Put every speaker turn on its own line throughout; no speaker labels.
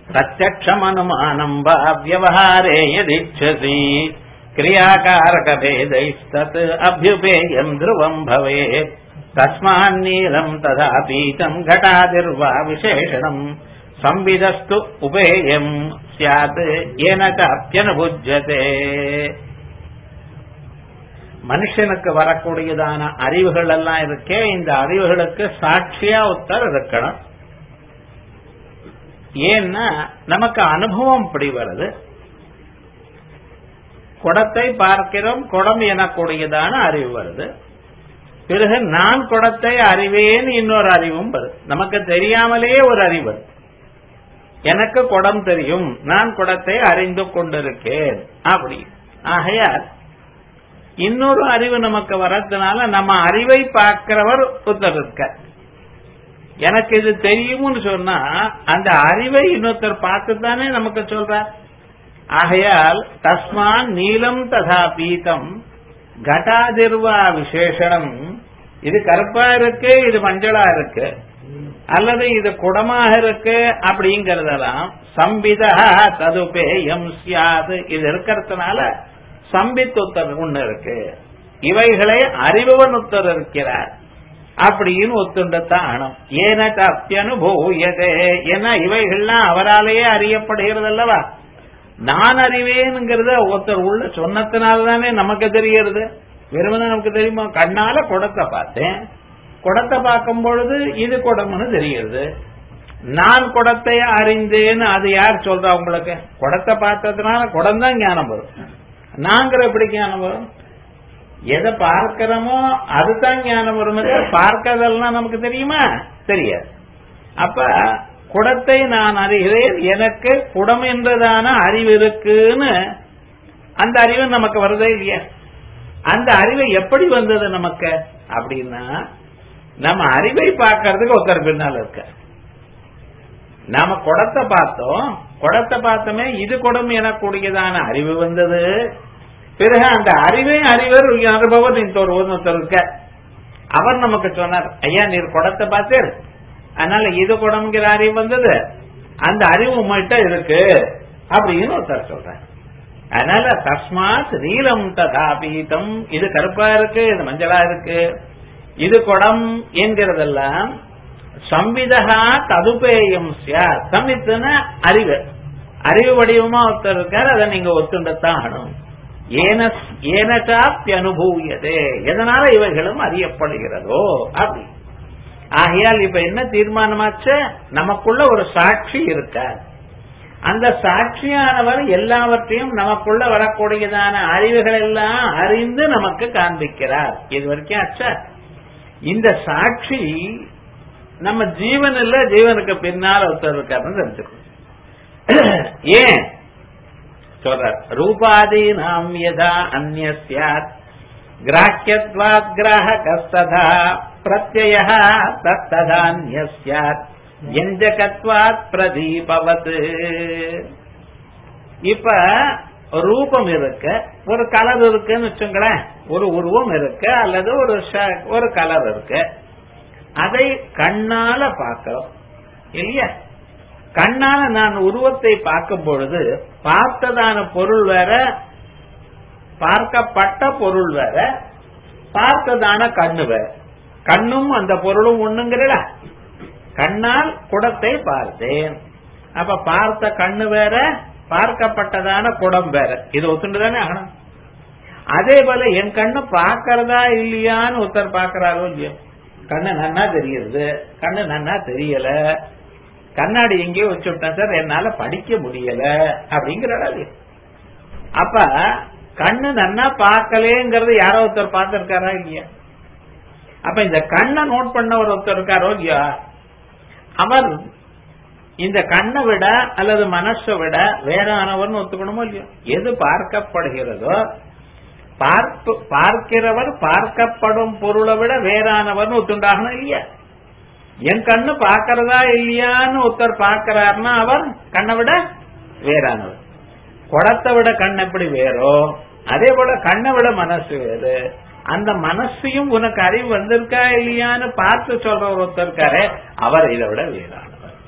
பிரத்யக்ஷம் அனுமானம் வா வியவஹாரே யதிச்சசி கிரியாகாரகபேதைஸ்தத் அபியுபேயம் ध्रुवम् भवेत् तस्मान्नीलम् तथा पीतम् घटादिर्वा विशेषणम् संविदस्तु उपेयम् स्यात् येन चाप्यनुभुज्यते மனுஷனுக்கு வரக்கூடியதான அறிவுகள் எல்லாம் இருக்கே இந்த அறிவுகளுக்கு சாட்சியா ஒருத்தர் இருக்கணும் ஏன்னா நமக்கு அனுபவம் இப்படி வருது குடத்தை பார்க்கிறோம் குடம் எனக்கூடியதான அறிவு வருது பிறகு நான் குடத்தை அறிவேன்னு இன்னொரு அறிவும் வருது நமக்கு தெரியாமலே ஒரு அறிவு வருது எனக்கு குடம் தெரியும் நான் குடத்தை அறிந்து கொண்டிருக்கேன் அப்படி ஆகையால் இன்னொரு அறிவு நமக்கு வரதுனால நம்ம அறிவை பார்க்கிறவர் ஒருத்தர் இருக்க எனக்கு இது தெரியும்னு சொன்னா அந்த அறிவை இன்னொருத்தர் பார்த்துதானே நமக்கு சொல்றார் ஆகையால் தஸ்மான் நீலம் ததா பீதம் கட்டாதிர்வா விசேஷனம் இது கருப்பா இருக்கு இது மஞ்சளா இருக்கு அல்லது இது குடமாக இருக்கு அப்படிங்கறதெல்லாம் சம்பிதா ததுபேயம் சியாது இது இருக்கிறதுனால சம்பித் உத்தர் ஒண்ணு இருக்கு இவைகளை அறிபவன் உத்தர் இருக்கிறார் அப்படின்னு ஒத்துண்டத்தான் ஆனும் ஏனட்ட அத்தியனுபூயதே ஏன்னா இவைகள்லாம் அவராலேயே அறியப்படுகிறது அல்லவா நான் அறிவேனுங்கிறத ஒருத்தர் உள்ள சொன்னதுனால நமக்கு தெரியறது வெறுமனே நமக்கு தெரியுமா கண்ணால குடத்தை பார்த்தேன் குடத்தை பார்க்கும் பொழுது இது குடம்னு தெரியுது நான் குடத்தை அறிந்தேன்னு அது யார் சொல்றா உங்களுக்கு குடத்தை பார்த்ததுனால குடம் தான் ஞானம் வரும் நாங்கிற எப்படி ஞானம் வரும் எதை பார்க்கிறோமோ அதுதான் ஞானம் வரும் பார்க்கறதெல்லாம் நமக்கு தெரியுமா தெரியாது அப்ப குடத்தை நான் அறிகிறேன் எனக்கு குடம் என்றதான அறிவு இருக்குன்னு அந்த அறிவு நமக்கு வருதே இல்லையா அந்த அறிவு எப்படி வந்தது நமக்கு அப்படின்னா நம்ம அறிவை பார்க்கறதுக்கு ஒருத்தர் பின்னால் இருக்க நாம குடத்தை பார்த்தோம் குடத்தை பார்த்தோமே இது குடம் எனக்கூடியதான அறிவு வந்தது பிறகு அந்த அறிவை அறிவர் அனுபவர் இன்னொரு ஒருத்தர் இருக்க அவர் நமக்கு சொன்னார் ஐயா நீர் குடத்தை பார்த்தேன் அதனால இது குடம்ங்கிற அறிவு வந்தது அந்த அறிவு உங்கள்கிட்ட இருக்கு அப்படின்னு ஒருத்தர் சொல்றேன் அதனால தஸ்மாத் நீலம் ததா பீதம் இது கருப்பா இருக்கு இது மஞ்சளா இருக்கு இது குடம் என்கிறதெல்லாம் சம்விதா ததுபேயம் சியார் சம்வித்துன அறிவு அறிவு வடிவமா ஒருத்தர் இருக்கார் அதை நீங்க ஒத்துண்டத்தான் ஆகணும் ஏனச்சாப்பி அனுபவியதே எதனால இவைகளும் அறியப்படுகிறதோ அப்படி ஆகையால் இப்ப என்ன தீர்மானமாச்சு நமக்குள்ள ஒரு சாட்சி இருக்க அந்த சாட்சியானவர் எல்லாவற்றையும் நமக்குள்ள வரக்கூடியதான அறிவுகள் எல்லாம் அறிந்து நமக்கு காண்பிக்கிறார் இது வரைக்கும் ஆச்சா இந்த சாட்சி நம்ம ஜீவன் இல்ல ஜீவனுக்கு பின்னால் ஒருத்தர் இருக்காருன்னு தெரிஞ்சுக்கணும் ஏன் சொல்றார் ரூபாதி நாம் யதா அந்நிய சாத் கிராஹ்யத்வாத் கிராஹகஸ்ததா பிரத்யய தத்ததான்ய சாத் எஞ்சகத்வாத் பிரதீபவத் இப்ப ரூபம் இருக்கு ஒரு கலர் இருக்குன்னு வச்சுங்களேன் ஒரு உருவம் இருக்கு அல்லது ஒரு ஒரு கலர் இருக்கு அதை கண்ணால பார்க்கிறோம் இல்லையா கண்ணால நான் உருவத்தை பார்க்கும் பொழுது பார்த்ததான பொருள் வேற பார்க்கப்பட்ட பொருள் வேற பார்த்ததான கண்ணு வேற கண்ணும் அந்த பொருளும் ஒண்ணுங்கிறல கண்ணால் குடத்தை பார்த்தேன் அப்ப பார்த்த கண்ணு வேற பார்க்கப்பட்டதான குடம் வேற இது ஒத்துண்டுதானே ஆகணும் அதே போல என் கண்ணு பாக்கிறதா இல்லையான்னு ஒருத்தர் பாக்குறாரோ இல்லையோ கண்ணு நன்னா தெரியுது கண்ணு நன்னா தெரியல கண்ணாடி எங்கேயோ வச்சு விட்டேன் சார் என்னால படிக்க முடியல அப்படிங்கிறாரு அப்ப கண்ணு நன்னா பார்க்கலேங்கிறது யாரோ ஒருத்தர் பார்த்திருக்காரா இல்லையா அப்ப இந்த கண்ணை நோட் பண்ண ஒரு ஒருத்தர் இருக்காரோ இல்லையா அவர் இந்த கண்ணை விட அல்லது மனசை விட வேறானவர்னு ஒத்துக்கணுமோ இல்லையோ எது பார்க்கப்படுகிறதோ பார்ப்பு பார்க்கிறவர் பார்க்கப்படும் பொருளை விட வேறானவர்னு ஒத்துண்டாகணும் இல்லையா என் கண்ணு பார்க்கறதா இல்லையான்னு ஒருத்தர் பார்க்கிறாருன்னா அவர் கண்ணை விட வேறானவர் குடத்தை விட கண் எப்படி வேறோ அதே போல கண்ணை விட மனசு வேறு அந்த மனசையும் உனக்கு அறிவு வந்திருக்கா இல்லையான்னு பார்த்து சொல்ற ஒருத்தர் இருக்காரு அவர் இதை விட வேறானவர்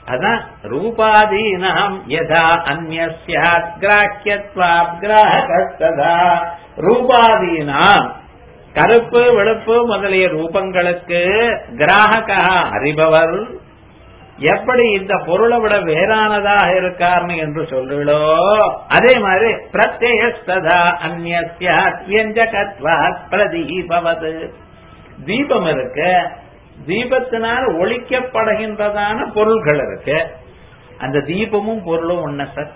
அதான் ரூபாதீனாம் யதா அந்நியாத் கிராஹ்யத்வாத் கிராஹகஸ்ததா ரூபாதீனாம் கருப்பு வெளுப்பு முதலிய ரூபங்களுக்கு கிராஹகா அறிபவர் எப்படி இந்த பொருளை விட வேறானதாக இருக்கார்னு என்று சொல்றீங்களோ அதே மாதிரி பிரத்யஸ்ததா அந்நியாத் வியஞ்சகத்வாத் பிரதீபவது தீபம் இருக்கு தீபத்தினால் ஒழிக்கப்படுகின்றதான பொருள்கள் இருக்கு அந்த தீபமும் பொருளும் ஒண்ணு சார்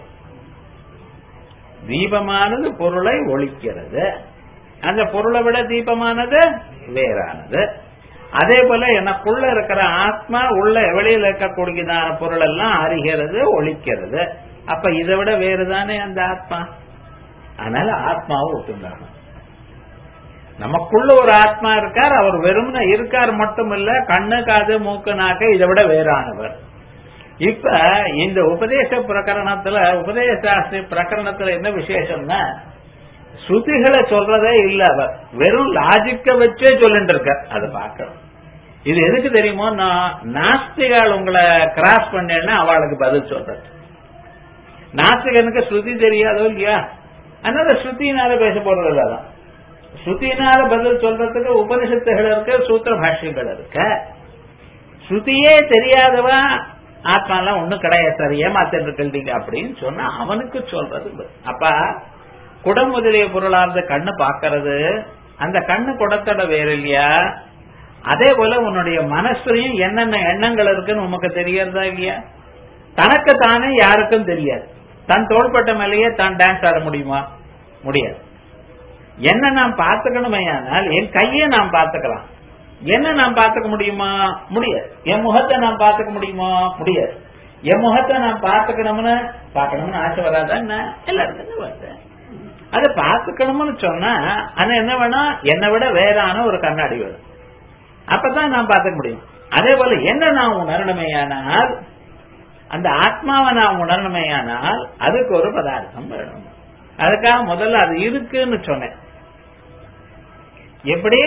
தீபமானது பொருளை ஒழிக்கிறது அந்த பொருளை விட தீபமானது வேறானது அதே போல எனக்குள்ள இருக்கிற ஆத்மா உள்ள வெளியில இருக்கக்கூடியதான பொருள் எல்லாம் அறிகிறது ஒழிக்கிறது அப்ப இதை விட வேறுதானே அந்த ஆத்மா அதனால ஆத்மாவை ஒத்துண்டாங்க நமக்குள்ள ஒரு ஆத்மா இருக்கார் அவர் வெறும்ன இருக்கார் மட்டும் இல்ல கண்ணு காது மூக்கு நாக்கு இதை விட வேறானவர் இப்ப இந்த உபதேச பிரகரணத்துல உபதேசாஸ்திரி பிரகரணத்துல என்ன விசேஷம்னா ஸ்ருதிகளை சொல்றதே இல்ல அவர் வெறும் லாஜிக்க வச்சே சொல்லிட்டு இருக்க அதை பார்க்கணும் இது எதுக்கு தெரியுமோ நான் நாஸ்திகால் உங்களை கிராஸ் பண்ணேன்னா அவளுக்கு பதில் சொல்றது நாஸ்திகனுக்கு ஸ்ருதி தெரியாதோ இல்லையா அதனால ஸ்ருதினால பேச போறது இல்லதான் ஸ்ருதினால பதில் சொல்றதுக்கு உபனிஷத்துகள் இருக்கு சூத்திர பாஷ்யங்கள் இருக்கு ஸ்ருதியே தெரியாதவா ஆத்மாலாம் ஒண்ணும் கிடையாது சார் ஏமாத்திட்டு இருக்கீங்க அப்படின்னு சொன்னா அவனுக்கு சொல்றது அப்ப குடம் முதலிய பொருளார்ந்த கண்ணு பாக்கிறது அந்த கண்ணு குடத்தோட வேற இல்லையா அதே போல உன்னுடைய மனசுலயும் என்னென்ன எண்ணங்கள் இருக்குன்னு உமக்கு தெரியறதா இல்லையா தனக்கு தானே யாருக்கும் தெரியாது தன் தோள்பட்ட மேலேயே தான் டான்ஸ் ஆட முடியுமா முடியாது என்ன நாம் பார்த்துக்கணுமே ஆனால் என் கையை நாம் பார்த்துக்கலாம் என்ன நாம் பார்த்துக்க முடியுமா முடியாது என் முகத்தை நாம் பார்த்துக்க முடியுமா முடியாது என் முகத்தை நாம் பார்த்துக்கணும்னு பார்க்கணும்னு ஆசை வராதா என்ன எல்லாருக்கும் வருது அதை பார்த்துக்கணும்னு சொன்னா அது என்ன வேணும் என்னை விட வேறான ஒரு கண்ணாடி வேணும் அப்பதான் நான் பார்த்துக்க முடியும் அதே போல என்ன நான் உணரணுமேயானால் அந்த ஆத்மாவை நான் உணரணுமேயானால் அதுக்கு ஒரு பதார்த்தம் வேணும் அதுக்காக முதல்ல அது இருக்குன்னு சொன்னேன் எப்படி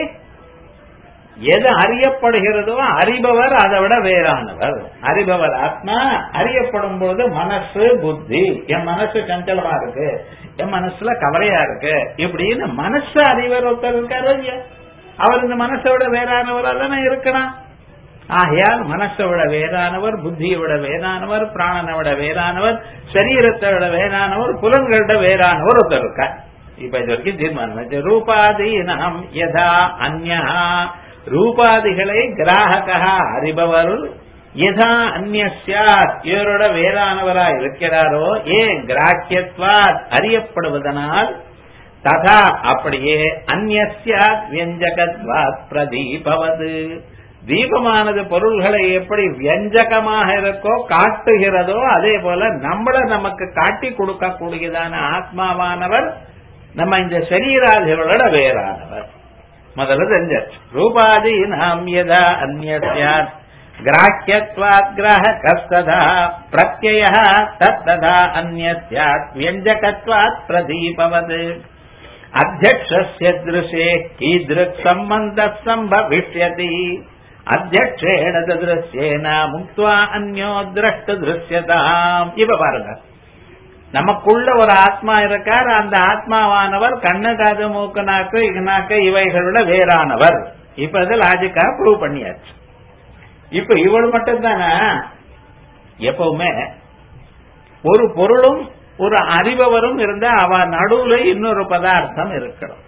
எது அறியப்படுகிறதோ அறிபவர் அதை விட வேறானவர் அறிபவர் ஆத்மா அறியப்படும் பொழுது மனசு புத்தி என் மனசு சஞ்சலமா இருக்கு என் மனசுல கவலையா இருக்கு இப்படின்னு மனசு அறிவர் ஒருத்தர் இருக்காரு இல்லையா அவர் இந்த மனசை விட வேறானவரா தானே இருக்கணும் ஆகையால் மனசை விட வேறானவர் புத்தியை விட வேறானவர் பிராணனை விட வேறானவர் சரீரத்தை விட வேறானவர் புலன்களோட வேறானவர் ஒருத்தர் இருக்கார் இப்ப இது வரைக்கும் தீர்மானம் ரூபாதீனம் யதா அந்யா ரூபாதிகளை கிராககா அறிபவர் யதா அந்நியாத் இவரோட வேறானவரா இருக்கிறாரோ ஏன் கிராக்கியத்வாத் அறியப்படுவதனால் ததா அப்படியே அந்நியாத் வியஞ்சகத்வாத் பிரதீபவது தீபமானது பொருள்களை எப்படி வியஞ்சகமாக இருக்கோ காட்டுகிறதோ அதே போல நம்மள நமக்கு காட்டி கொடுக்கக்கூடியதான ஆத்மாவானவர் நம்ம இந்த சரீராதிகளோட வேறானவர் முதல்ல தெரிஞ்சாச்சு ரூபாதி நாம் யதா அந்நியாத் கிராஹ்யத்வாத் கிராஹகஸ்ததா பிரத்யய தத்ததா அந்நியாத் வியஞ்சகத்வாத் பிரதீபவது அத்தியக்ஷஸ்ய திருஷே கீதృக் சம்பந்த சம்பவிஷ்யதி அத்தியக்ஷேண திருஷ்யேன முக்துவா அந்யோ திரஷ்டு திருஷ்யதாம் இப்ப பாருங்க நமக்குள்ள ஒரு ஆத்மா இருக்கார் அந்த ஆத்மாவானவர் கண்ணு காது மூக்கு நாக்கு இனாக்கு இவைகளோட வேறானவர் இப்ப இது லாஜிக்கா ப்ரூவ் பண்ணியாச்சு இப்ப இவள் மட்டும்தானே எப்பவுமே ஒரு பொருளும் ஒரு அறிபவரும் இருந்தா அவ நடுவுல இன்னொரு பதார்த்தம் இருக்கணும்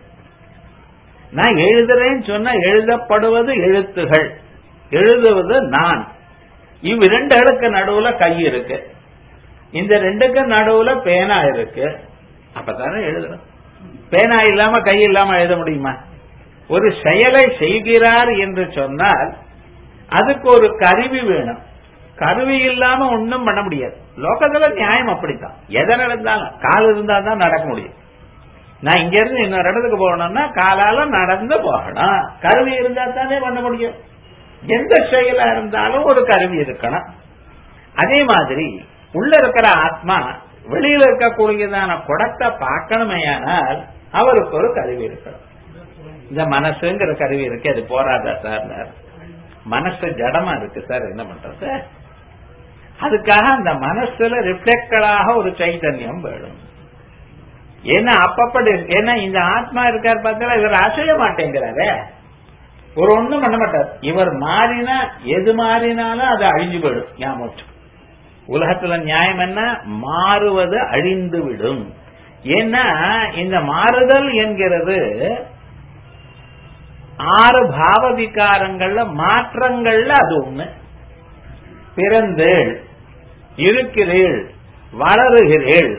நான் எழுதுறேன்னு சொன்னா எழுதப்படுவது எழுத்துகள் எழுதுவது நான் இவ்விரண்டுகளுக்கு நடுவுல கை இருக்கு இந்த ரெண்டுக்கு நடுவுல பேனா இருக்கு அப்பதானே எழுதணும் பேனா இல்லாம கை இல்லாம எழுத முடியுமா ஒரு செயலை செய்கிறார் என்று சொன்னால் அதுக்கு ஒரு கருவி வேணும் கருவி இல்லாம ஒன்றும் பண்ண முடியாது லோகத்துல நியாயம் அப்படித்தான் எதை நடந்தாலும் கால் இருந்தா தான் நடக்க முடியும் நான் இங்க இருந்து இன்னொரு இடத்துக்கு போகணும்னா காலால நடந்து போகணும் கருவி இருந்தா தானே பண்ண முடியும் எந்த செயலா இருந்தாலும் ஒரு கருவி இருக்கணும் அதே மாதிரி உள்ள இருக்கிற ஆத்மா வெளியில இருக்கக்கூடியதான குடத்தை பார்க்கணுமையானால் அவருக்கு ஒரு கருவி இருக்கணும் இந்த மனசுங்கிற கருவி இருக்கு அது போராதா சார் மனசு ஜடமா இருக்கு சார் என்ன பண்றது அதுக்காக அந்த மனசுல ரிஃப்ளெக்டடாக ஒரு சைத்தன்யம் வேணும் ஏன்னா அப்பப்ப ஏன்னா இந்த ஆத்மா இருக்கார் பார்த்தா இவர் அசைய மாட்டேங்கிறாரே ஒரு ஒண்ணும் பண்ண மாட்டார் இவர் மாறினா எது மாறினாலும் அது அழிஞ்சு போயிடும் ஞாபகம் உலகத்துல நியாயம் என்ன மாறுவது அழிந்து விடும் ஏன்னா இந்த மாறுதல் என்கிறது ஆறு பாவ விகாரங்கள்ல மாற்றங்கள்ல அது ஒண்ணு பிறந்தேள் இருக்கிறேள் வளருகிறேள்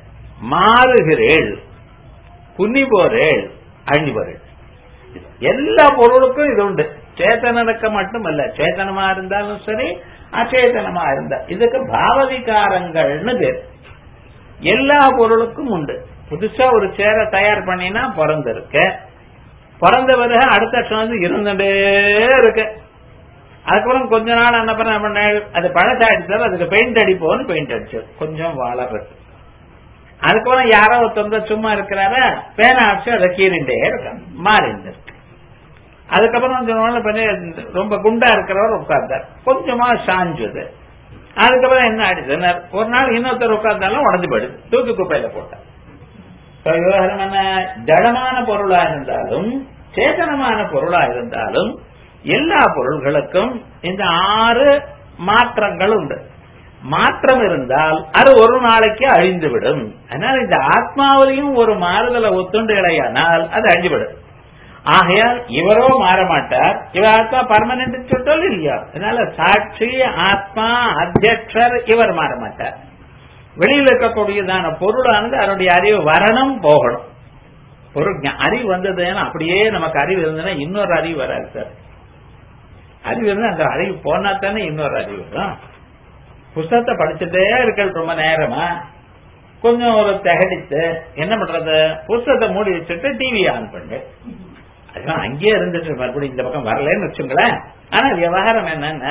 மாறுகிறேள் குன்னி போறேள் அழிஞ்சு போறேள் எல்லா பொருளுக்கும் இது உண்டு சேத்தனனுக்கு மட்டுமல்ல சேத்தனமா இருந்தாலும் சரி அச்சேதனமா இருந்தா இதுக்கு பாவவிகாரங்கள்னு பேர் எல்லா பொருளுக்கும் உண்டு புதுசா ஒரு சேரை தயார் பண்ணினா பிறந்திருக்க பிறந்த பிறகு அடுத்த வருஷம் வந்து இருந்துட்டே இருக்கு அதுக்கப்புறம் கொஞ்ச நாள் என்ன பண்ண பண்ண அது பழசாயிடுச்சு அதுக்கு பெயிண்ட் அடிப்போம்னு பெயிண்ட் அடிச்சது கொஞ்சம் வளர்றது அதுக்கப்புறம் யாரோ ஒருத்தவங்க சும்மா இருக்கிறாரா பேனா அடிச்சு அதை கீறிண்டே இருக்காங்க மாறிண்டு இருக்கு அதுக்கப்புறம் கொஞ்ச நாள் பண்ணி ரொம்ப குண்டா இருக்கிறவர் உட்கார்ந்தார் கொஞ்சமா சாஞ்சது அதுக்கப்புறம் என்ன ஆயிடுச்சு ஒரு நாள் இன்னொருத்தர் உட்கார்ந்தாலும் உடஞ்சு போயிடுது தூக்கி குப்பையில போட்டார் விவகாரம் என்ன ஜடமான பொருளா இருந்தாலும் சேதனமான பொருளா இருந்தாலும் எல்லா பொருள்களுக்கும் இந்த ஆறு மாற்றங்கள் உண்டு மாற்றம் இருந்தால் அது ஒரு நாளைக்கு அழிந்துவிடும் அதனால இந்த ஆத்மாவிலையும் ஒரு மாறுதலை ஒத்துண்டு இடையானால் அது அழிஞ்சுவிடும் ஆகையால் இவரோ மாற மாட்டார் இவர் ஆத்மா பர்மனன்ட் சொல்லிட்டோம் இல்லையா அதனால சாட்சி ஆத்மா அத்தியட்சர் இவர் மாற மாட்டார் வெளியில் இருக்கக்கூடியதான பொருளானது அதனுடைய அறிவு வரணும் போகணும் ஒரு அறிவு வந்ததுன்னா அப்படியே நமக்கு அறிவு இருந்ததுன்னா இன்னொரு அறிவு வராது சார் அறிவு இருந்தா அந்த அறிவு போனா தானே இன்னொரு அறிவு வரும் புஸ்தகத்தை படிச்சுட்டே இருக்க ரொம்ப நேரமா கொஞ்சம் ஒரு திகடித்து என்ன பண்றது புஸ்தகத்தை மூடி வச்சுட்டு டிவி ஆன் பண்ணு அதுதான் அங்கேயே இருந்துட்டு மறுபடியும் இந்த பக்கம் வரலன்னு வச்சுங்களேன் ஆனா விவகாரம் என்னன்னா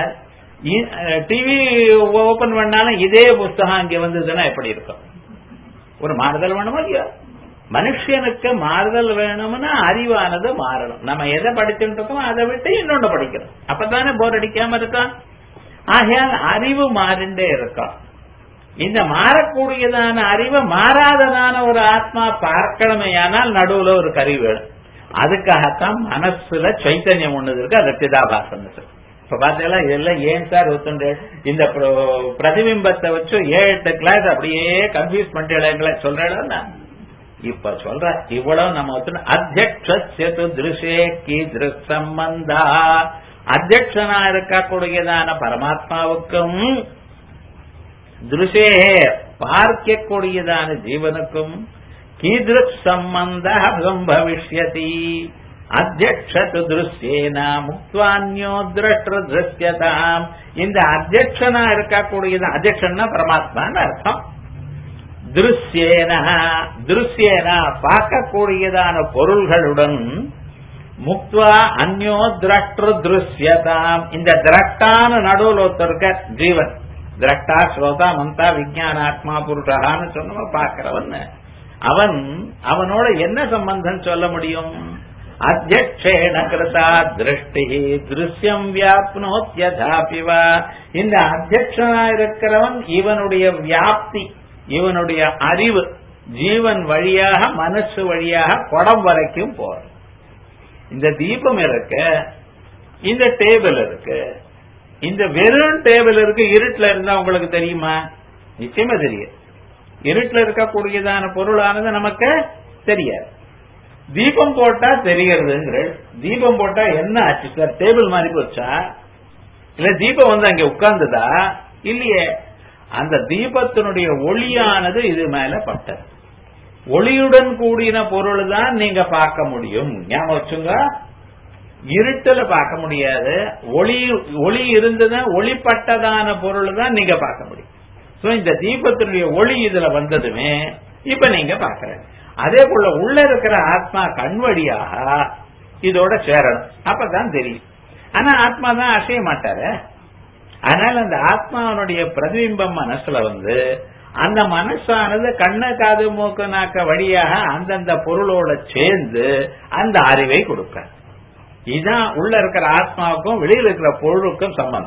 டிவி ஓபன் பண்ணாலும் இதே புஸ்தகம் அங்க வந்ததுன்னா எப்படி இருக்கும் ஒரு மாறுதல் வேணுமா இல்லையா மனுஷனுக்கு மாறுதல் வேணும்னா அறிவானது மாறணும் நம்ம எதை படிச்சுட்டு இருக்கோம் அதை விட்டு இன்னொன்னு படிக்கணும் அப்பதானே போர் அடிக்காம இருக்கோம் ஆகையால் அறிவு மாறிண்டே இருக்கும் இந்த மாறக்கூடியதான அறிவை மாறாததான ஒரு ஆத்மா பார்க்கணுமே ஆனால் நடுவுல ஒரு கறி வேணும் அதுக்காகத்தான் மனசுல சைத்தன்யம் ஒண்ணு இருக்கு அது சிதாபாசன் இப்ப பாத்தீங்களா இதெல்லாம் ஏன் சார் ஒத்துண்டு இந்த பிரதிபிம்பத்தை வச்சு ஏழு எட்டு கிளாஸ் அப்படியே கன்ஃபியூஸ் பண்ணிட்டு சொல்றேன் இப்ப சொல்ற இவ்வளவு நம்ம ஒத்து அத்தியக்ஷத்து திருஷே கி சம்பந்தா அத்தியக்ஷனா இருக்கக்கூடியதான பரமாத்மாவுக்கும் திருஷே பார்க்கக்கூடியதான ஜீவனுக்கும் கீதிருக் சம்பந்த சம்பவிஷ்யதி அத்தியக்ஷத்து திருஷ்யேன முக்துவான்யோ திரஷ்ட திருஷ்யதாம் இந்த அத்தியக்ஷனா இருக்கக்கூடியது அத்தியக்ஷன்னா பரமாத்மான்னு அர்த்தம் திருஷ்யேன திருஷ்யேன பார்க்கக்கூடியதான பொருள்களுடன் முக்துவா அந்யோ திரஷ்ட திருஷ்யதாம் இந்த திரஷ்டான நடுவில் ஒருத்தருக்க ஜீவன் திரஷ்டா ஸ்ரோதா மந்தா விஜயானாத்மா புருஷான்னு சொன்ன பார்க்கிறவன் அவன் அவனோட என்ன சம்பந்தம் சொல்ல முடியும் அத்தியக்ஷேன கிருதா திருஷ்டி திருஷ்யம் வியாப்னோத்யதாபிவா இந்த அத்தியக்ஷனா இருக்கிறவன் இவனுடைய வியாப்தி இவனுடைய அறிவு ஜீவன் வழியாக மனசு வழியாக குடம் வரைக்கும் போறது இந்த தீபம் இருக்கு இந்த டேபிள் இருக்கு இந்த வெறும் டேபிள் இருக்கு இருட்டுல இருந்தா உங்களுக்கு தெரியுமா நிச்சயமா தெரியும் இருட்டுல இருக்கக்கூடியதான பொருளானது நமக்கு தெரியாது தீபம் போட்டா தெரிகிறதுங்கிற தீபம் போட்டா என்ன ஆச்சு சார் டேபிள் மாதிரி போச்சா இல்ல தீபம் வந்து அங்க உட்கார்ந்துதா இல்லையே அந்த தீபத்தினுடைய ஒளியானது இது மேல பட்டது ஒளியுடன் கூடின பொருள் தான் நீங்க பார்க்க முடியும் ஞாபகம் வச்சுங்க இருட்டுல பார்க்க முடியாது ஒளி ஒளி இருந்ததுன்னா ஒளிப்பட்டதான பொருள் தான் நீங்க பார்க்க முடியும் சோ இந்த தீபத்தினுடைய ஒளி இதுல வந்ததுமே இப்ப நீங்க பாக்குற அதே போல உள்ள இருக்கிற ஆத்மா கண் வழியாக இதோட சேரணும் அப்பதான் தெரியும் ஆனா ஆத்மா தான் அசைய மாட்டாரு அதனால அந்த ஆத்மாவனுடைய பிரதிபிம்பம் மனசுல வந்து அந்த மனசானது கண்ண காது மூக்கு நாக்க வழியாக அந்தந்த பொருளோட சேர்ந்து அந்த அறிவை கொடுக்க இதுதான் உள்ள இருக்கிற ஆத்மாவுக்கும் வெளியில இருக்கிற பொருளுக்கும் சம்பந்தம்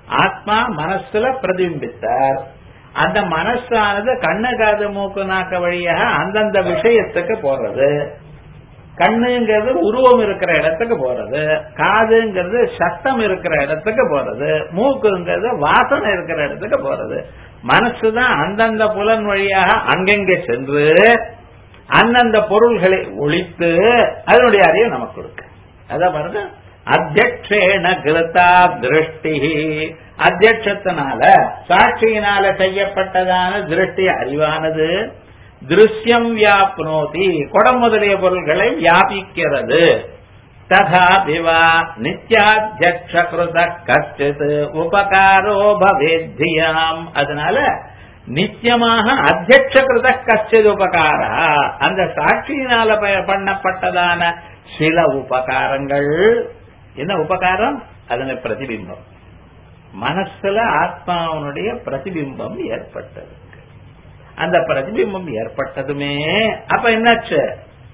ஆத்மா மனசுல பிரதிபிம்பித்தார் அந்த மனசானது கண்ணு காது மூக்கு நாக்க வழியாக அந்தந்த விஷயத்துக்கு போறது கண்ணுங்கிறது உருவம் இருக்கிற இடத்துக்கு போறது காதுங்கிறது சத்தம் இருக்கிற இடத்துக்கு போறது மூக்குங்கிறது வாசனை இருக்கிற இடத்துக்கு போறது மனசுதான் அந்தந்த புலன் வழியாக அங்கங்கே சென்று அந்தந்த பொருள்களை ஒழித்து அதனுடைய அறிவு நமக்கு கொடுக்க அதான் பாருங்க அத்தியக்ஷேன கிருத்தா திருஷ்டி அத்தியட்சத்தினால சாட்சியினால செய்யப்பட்டதான திருஷ்டி அறிவானது திருஷ்யம் வியாப்னோதி குடம் முதலிய பொருள்களை வியாபிக்கிறது ததா திவா நித்யாத்தியக்ஷ கிருத கச்சித் உபகாரோ பவேத்தியாம் அதனால நித்தியமாக அத்தியட்ச கிருத கச்சித் உபகார அந்த சாட்சியினால பண்ணப்பட்டதான சில உபகாரங்கள் என்ன உபகாரம் அதன பிரதிபிம்பம் மனசுல ஆத்மாவனுடைய பிரதிபிம்பம் ஏற்பட்டது அந்த பிரதிபிம்பம் ஏற்பட்டதுமே அப்ப என்னாச்சு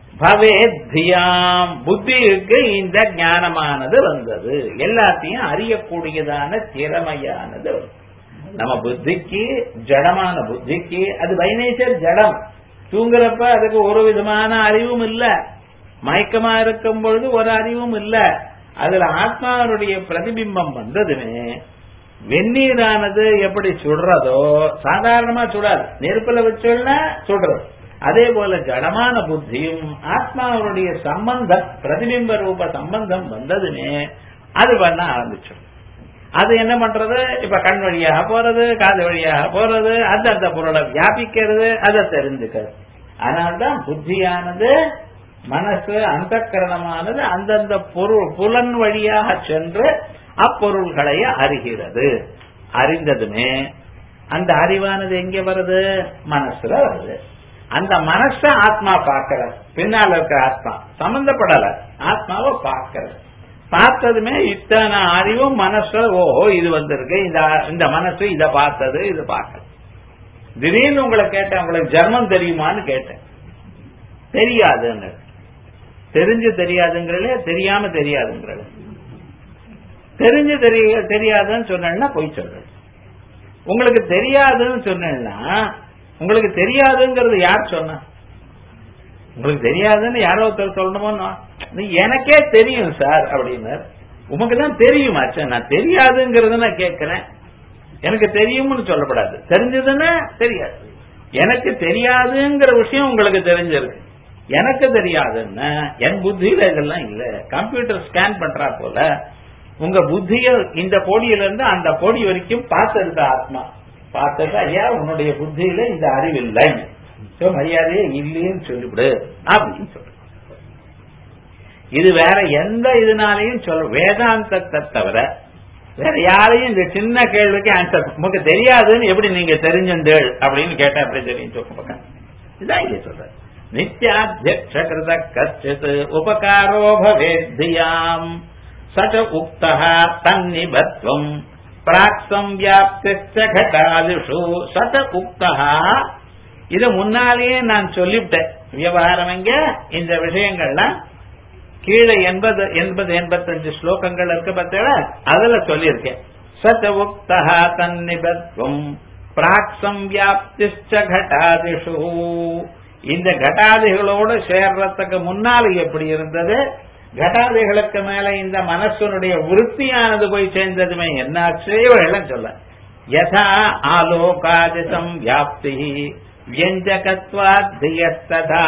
பவேத்தியாம் புத்திக்கு இந்த ஞானமானது வந்தது எல்லாத்தையும் அறியக்கூடியதான திறமையானது நம்ம புத்திக்கு ஜடமான புத்திக்கு அது பை நேச்சர் ஜடம் தூங்குறப்ப அதுக்கு ஒரு விதமான அறிவும் இல்ல மயக்கமா இருக்கும் பொழுது ஒரு அறிவும் இல்ல அதுல ஆத்மாவுடைய பிரதிபிம்பம் வந்ததுமே வெந்நீரானது எப்படி சுடுறதோ சாதாரணமா சுடாது நெருப்புல வச்சோம்னா சுடுறது அதே போல ஜடமான புத்தியும் ஆத்மாவுடைய சம்பந்தம் பிரதிபிம்ப ரூப சம்பந்தம் வந்ததுமே அது பண்ண ஆரம்பிச்சிடும் அது என்ன பண்றது இப்ப கண் வழியாக போறது காது வழியாக போறது அந்தந்த பொருளை வியாபிக்கிறது அதை தெரிஞ்சுக்கிறது அதனால்தான் புத்தியானது மனசு அந்த கரணமானது அந்தந்த பொருள் புலன் வழியாக சென்று அப்பொருள்களை அறிகிறது அறிந்ததுமே அந்த அறிவானது எங்க வருது மனசுல வருது அந்த மனச ஆத்மா பார்க்கிற பின்னால இருக்கிற ஆத்மா சம்பந்தப்படல ஆத்மாவை பார்க்கிறது பார்த்ததுமே இத்தனை அறிவும் மனசுல ஓஹோ இது வந்திருக்கு இந்த இந்த மனசு இதை பார்த்தது இது பார்க்கல திடீர்னு உங்களை கேட்டேன் உங்களுக்கு ஜெர்மன் தெரியுமான்னு கேட்டேன் தெரியாதுன்னு தெரிஞ்சு தெரியாதுங்கிறல தெரியாம தெரியாதுங்கிறல தெரிஞ்சு தெரிய தெரியாதுன்னு சொன்னா பொய் சொல்றேன் உங்களுக்கு தெரியாதுன்னு சொன்னா உங்களுக்கு தெரியாதுங்கிறது யார் சொன்னா உங்களுக்கு தெரியாதுன்னு யாரோ ஒருத்தர் சொல்லணுமோ எனக்கே தெரியும் சார் அப்படின்னார் உமக்கு தான் தெரியுமாச்சா நான் தெரியாதுங்கிறது நான் கேட்கிறேன் எனக்கு தெரியும்னு சொல்லப்படாது தெரிஞ்சதுன்னா தெரியாது எனக்கு தெரியாதுங்கிற விஷயம் உங்களுக்கு தெரிஞ்சிருக்கு எனக்கு தெரியாதுன்னா என் புத்தியில இதெல்லாம் இல்ல கம்ப்யூட்டர் ஸ்கேன் பண்றா போல உங்க புத்திய இந்த கோடியில இருந்து அந்த கோடி வரைக்கும் பார்த்திருக்க ஆத்மா பார்த்தது ஐயா உன்னுடைய புத்தியில இந்த அறிவில்லை மரியாதையே இல்லைன்னு சொல்லிவிடு அப்படின்னு சொல்ற இது வேற எந்த இதனாலையும் சொல்ல வேதாந்தத்தை தவிர வேற யாரையும் இந்த சின்ன கேள்விக்கு ஆன்சர் உங்களுக்கு தெரியாதுன்னு எப்படி நீங்க தெரிஞ்சந்தேள் அப்படின்னு கேட்டா அப்படி தெரியும் சொல்லுங்க இதான் இங்க சொல்ற நித்யாத்தியக்ஷகிருத கச்சித் உபகாரோ பவேத்தியாம் சச்ச உக்தா தன்னிபத்வம் பிராக் சம்வியாப்திச்ச கட்டாதிஷு சச்ச உக்தா இது முன்னாலேயே நான் சொல்லிவிட்டேன் விவகாரம் எங்க இந்த விஷயங்கள்லாம் கீழே எண்பது எண்பது எண்பத்தஞ்சு ஸ்லோகங்கள் இருக்கு பார்த்தா அதுல சொல்லியிருக்கேன் சச்ச உக்தா தன்னிபத்வம் பிராக் சம்வியாப்திச்ச கட்டாதிஷு இந்த கட்டாதிகளோடு சேர்றதுக்கு முன்னால எப்படி இருந்தது கட்டாதிகளுக்கு மேல இந்த மனசனுடைய விருத்தியானது போய் சேர்ந்ததுமே என்னாச்சு எல்லாம் சொல்ல யதா ஆலோகாதிசம் வியாப்தி வியஞ்சகத்வாத்தியஸ்ததா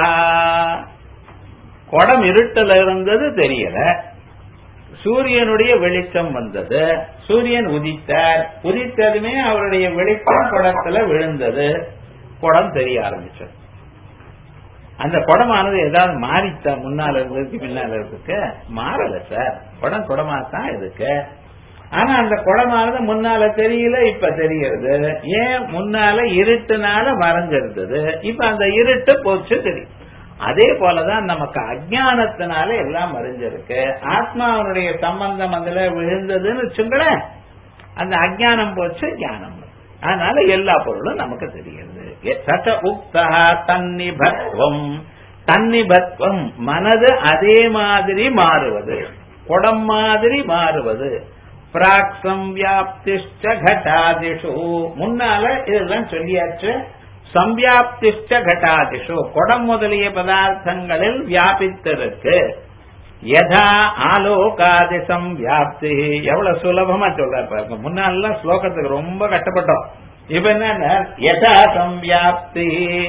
குடம் இருட்டுல இருந்தது தெரியல சூரியனுடைய வெளிச்சம் வந்தது சூரியன் உதித்தார் உதித்ததுமே அவருடைய வெளிச்சம் குடத்துல விழுந்தது குடம் தெரிய ஆரம்பிச்சது அந்த குடமானது ஏதாவது மாறிச்சா முன்னால இருந்ததுக்கு பின்னால இருக்கு மாறல சார் குடம் குடமா தான் இருக்கு ஆனா அந்த குடமானது முன்னால தெரியல இப்ப தெரிகிறது ஏன் முன்னால இருட்டுனால மறைஞ்சிருந்தது இப்ப அந்த இருட்டு போச்சு தெரியும் அதே போலதான் நமக்கு அஜானத்தினால எல்லாம் மறைஞ்சிருக்கு ஆத்மாவனுடைய சம்பந்தம் அதுல விழுந்ததுன்னு வச்சுங்களேன் அந்த அஜானம் போச்சு ஞானம் அதனால எல்லா பொருளும் நமக்கு தெரிகிறது சட்ட உக்தா தன்னிபத்வம் தன்னிபத்வம் மனது அதே மாதிரி மாறுவது குடம் மாதிரி மாறுவது பிராக் சம்வியாப்திஷ்ட கட்டாதிஷு முன்னால இதெல்லாம் சொல்லியாச்சு சம்வியாப்திஷ்ட கட்டாதிஷு குடம் முதலிய பதார்த்தங்களில் வியாபித்திருக்கு யதா ஆலோகாதி சம்வியாப்தி எவ்வளவு சுலபமா சொல்றாரு பாருங்க முன்னால ஸ்லோகத்துக்கு ரொம்ப கஷ்டப்பட்டோம் இப்ப என்ன யதா சம்வியாப்தி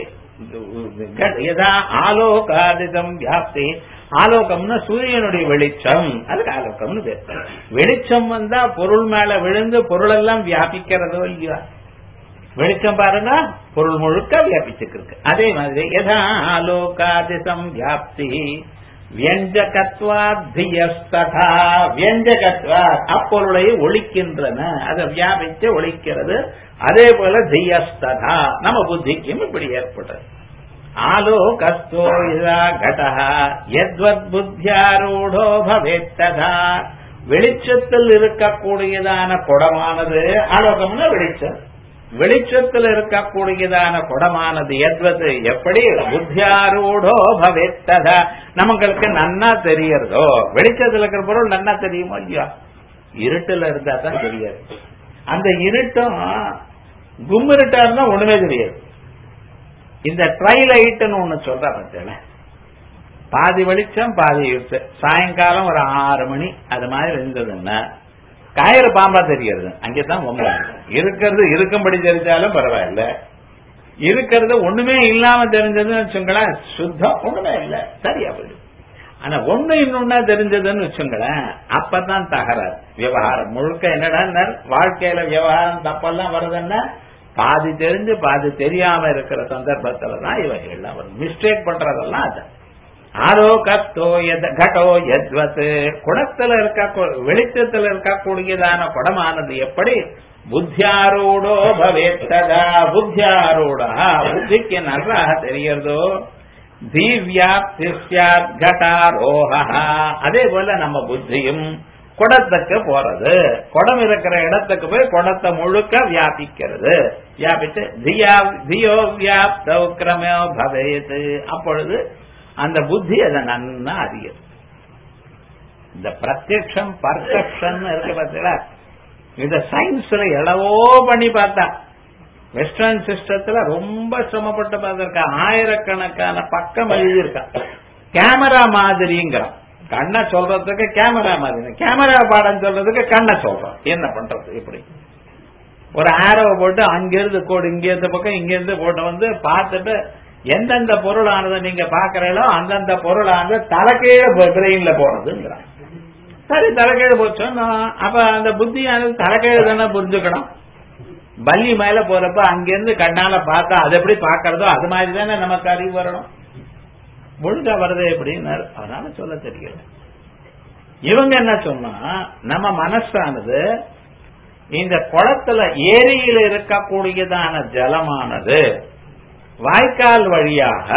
யதா ஆலோகாதி சம்வியாப்தி ஆலோகம்னா சூரியனுடைய வெளிச்சம் அதுக்கு ஆலோகம்னு பேர் வெளிச்சம் வந்தா பொருள் மேல விழுந்து பொருள் எல்லாம் வியாபிக்கிறதோ இல்லையா வெளிச்சம் பாருங்க பொருள் முழுக்க வியாபிச்சுருக்கு அதே மாதிரி யதா ஆலோகாதிசம் வியாப்தி வியஞ்சகத்வாத்தியஸ்ததா வியஞ்சகத்வா அப்பொருளை ஒழிக்கின்றன அதை வியாபித்து ஒழிக்கிறது அதே போல தியஸ்ததா நம்ம புத்திக்கும் இப்படி ஏற்பட்டது ஆலோகஸ்தோ இதா கடா எத்வத் புத்தியாரூடோ பவேத்ததா வெளிச்சத்தில் இருக்கக்கூடியதான குடமானது ஆலோகம்னா வெளிச்சம் வெளிச்சத்தில் இருக்கக்கூடியதான குடமானது எத்வது எப்படி புத்தியாரூடோ பவேத்ததா நமங்களுக்கு நன்னா தெரியறதோ வெளிச்சத்தில் இருக்கிற பொருள் நன்னா தெரியுமோ இல்லையா இருட்டுல இருந்தா தான் தெரியாது அந்த இருட்டும் கும்மிருட்டா இருந்தா ஒண்ணுமே தெரியாது இந்த ட்ரைலைட்னு ஒண்ணு சொல்ற பத்தில பாதி வெளிச்சம் பாதி இருட்டு சாயங்காலம் ஒரு ஆறு மணி அது மாதிரி இருந்ததுன்னா காயிற பாம்பா தெரியாது அங்கேதான் இருக்கிறது இருக்கும்படி தெரிஞ்சாலும் பரவாயில்ல இருக்கிறது ஒண்ணுமே இல்லாம தெரிஞ்சதுன்னு வச்சுங்களேன் சுத்தம் ஒண்ணுமே இல்ல சரியா போயிடும் ஆனா ஒண்ணு இன்னொன்னா தெரிஞ்சதுன்னு வச்சுங்களேன் அப்பதான் தகராறு விவகாரம் முழுக்க என்னடா வாழ்க்கையில விவகாரம் தப்பெல்லாம் வருதுன்னா பாதி தெரிஞ்சு பாதி தெரியாம இருக்கிற சந்தர்ப்பத்துல தான் இவைகள்லாம் வரும் மிஸ்டேக் பண்றதெல்லாம் அது ஆரோகத்தோ கடோ எத்வத் குடத்துல இருக்க வெளிச்சத்துல இருக்கக்கூடியதான குடமானது எப்படி புத்தியாரூடோ பவேத்ததா புத்தியாரூடா புத்திக்கு நன்றாக தெரியறதோ தீவியாப்திரோக அதே போல நம்ம புத்தியும் குடத்துக்கு போறது குடம் இருக்கிற இடத்துக்கு போய் குடத்தை முழுக்க வியாபிக்கிறது வியாபித்து தியோ வியாப்தோ கிரமோ பவேது அப்பொழுது அந்த புத்தி அதை நன்னா அறியுது இந்த பிரத்யக்ஷம் பர்செப்ஷன் இருக்கு பார்த்தீங்களா இந்த சயின்ஸ்ல எவ்வளவோ பண்ணி பார்த்தா வெஸ்டர்ன் சிஸ்டத்துல ரொம்ப சிரமப்பட்டு பார்த்திருக்கா ஆயிரக்கணக்கான பக்கம் எழுதியிருக்கா கேமரா மாதிரிங்கிறான் கண்ணை சொல்றதுக்கு கேமரா மாதிரி கேமரா பாடம் சொல்றதுக்கு கண்ணை சொல்றோம் என்ன பண்றது இப்படி ஒரு ஆரோவை போட்டு அங்கிருந்து கோடு இங்கிருந்து பக்கம் இங்கிருந்து போட்டு வந்து பார்த்துட்டு எந்தெந்த பொருளானதை நீங்க பாக்குறீங்களோ அந்தந்த பொருளானது தலைக்கீழ பிரெயின்ல போறதுங்கிறான் சரி தலைக்கீழ போச்சோம் அப்ப அந்த புத்தியானது தலைக்கீழ தானே புரிஞ்சுக்கணும் பள்ளி மேல போறப்ப அங்கிருந்து கண்ணால பார்த்தா அது எப்படி பாக்குறதோ அது மாதிரி தானே நமக்கு அறிவு வரணும் முழுக்க வருது எப்படின்னு அதனால சொல்ல தெரியல இவங்க என்ன சொன்னா நம்ம மனசானது இந்த குளத்துல ஏரியில் இருக்கக்கூடியதான ஜலமானது வாய்க்கால் வழியாக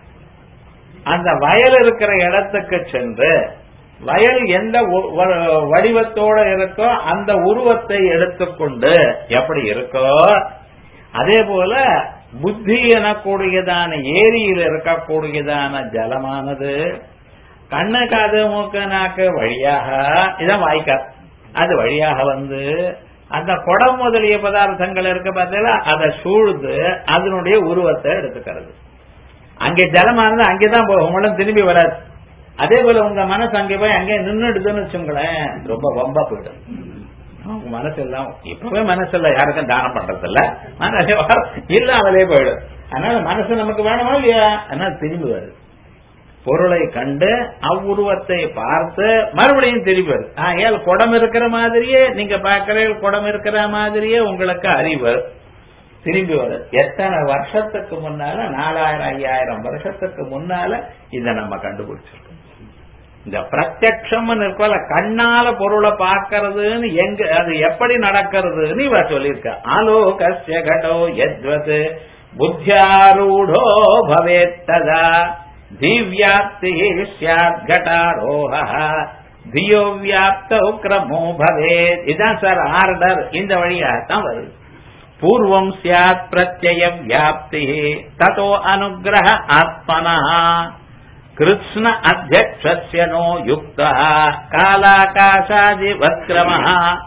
அந்த வயல் இருக்கிற இடத்துக்கு சென்று வயல் எந்த வடிவத்தோட இருக்கோ அந்த உருவத்தை எடுத்துக்கொண்டு எப்படி இருக்கோ அதே போல புத்தி எனக்கூடியதான ஏரியில் இருக்கக்கூடியதான ஜலமானது கண்ணு காது மூக்கு நாக்கு வழியாக இதான் வாய்க்கால் அது வழியாக வந்து அந்த குடம் முதலிய பதார்த்தங்கள் இருக்க பார்த்தீங்களா அதை சூழ்ந்து அதனுடைய உருவத்தை எடுத்துக்கிறது அங்கே ஜலமானது அங்கேதான் போகும் உங்களும் திரும்பி வராது அதே போல உங்க மனசு அங்கே போய் அங்கே நின்றுடுதுன்னு வச்சுங்களேன் ரொம்ப வம்பா போயிடும் உங்க மனசு எல்லாம் இப்பவே மனசு இல்ல யாருக்கும் தானம் பண்றது இல்ல மனசு இல்லாமலே போயிடும் அதனால மனசு நமக்கு வேணுமா இல்லையா அதனால திரும்பி வருது பொருளை கண்டு அவ்வுருவத்தை பார்த்து மறுபடியும் திரும்பி வருது ஏன் குடம் இருக்கிற மாதிரியே நீங்க பார்க்கிற குடம் இருக்கிற மாதிரியே உங்களுக்கு அறிவு திரும்பி வருது எத்தனை வருஷத்துக்கு முன்னால நாலாயிரம் ஐயாயிரம் வருஷத்துக்கு முன்னால இதை நம்ம கண்டுபிடிச்சிருக்கோம் இந்த பிரத்யக்ஷம்னு இருக்கோல கண்ணால பொருளை பார்க்கறதுன்னு எங்க அது எப்படி நடக்கிறதுன்னு இவ சொல்லியிருக்க ஆலோகஸ்ய கடோ எத்வத் புத்தியாரூடோ பவேத்ததா தீவியாப்தி சியாத் கட்டாரோஹ தியோ வியாப்த கிரமோ பவேத் இதான் சார் ஆர்டர் இந்த வழியாகத்தான் வருது பூர்வம் சியாத் பிரத்யய வியாப்தி ததோ அனுகிரக ஆத்மனா கிருஷ்ண அத்தியக்ஷஸ்ய நோ யுக்த காலாகாசாதி வக்ரம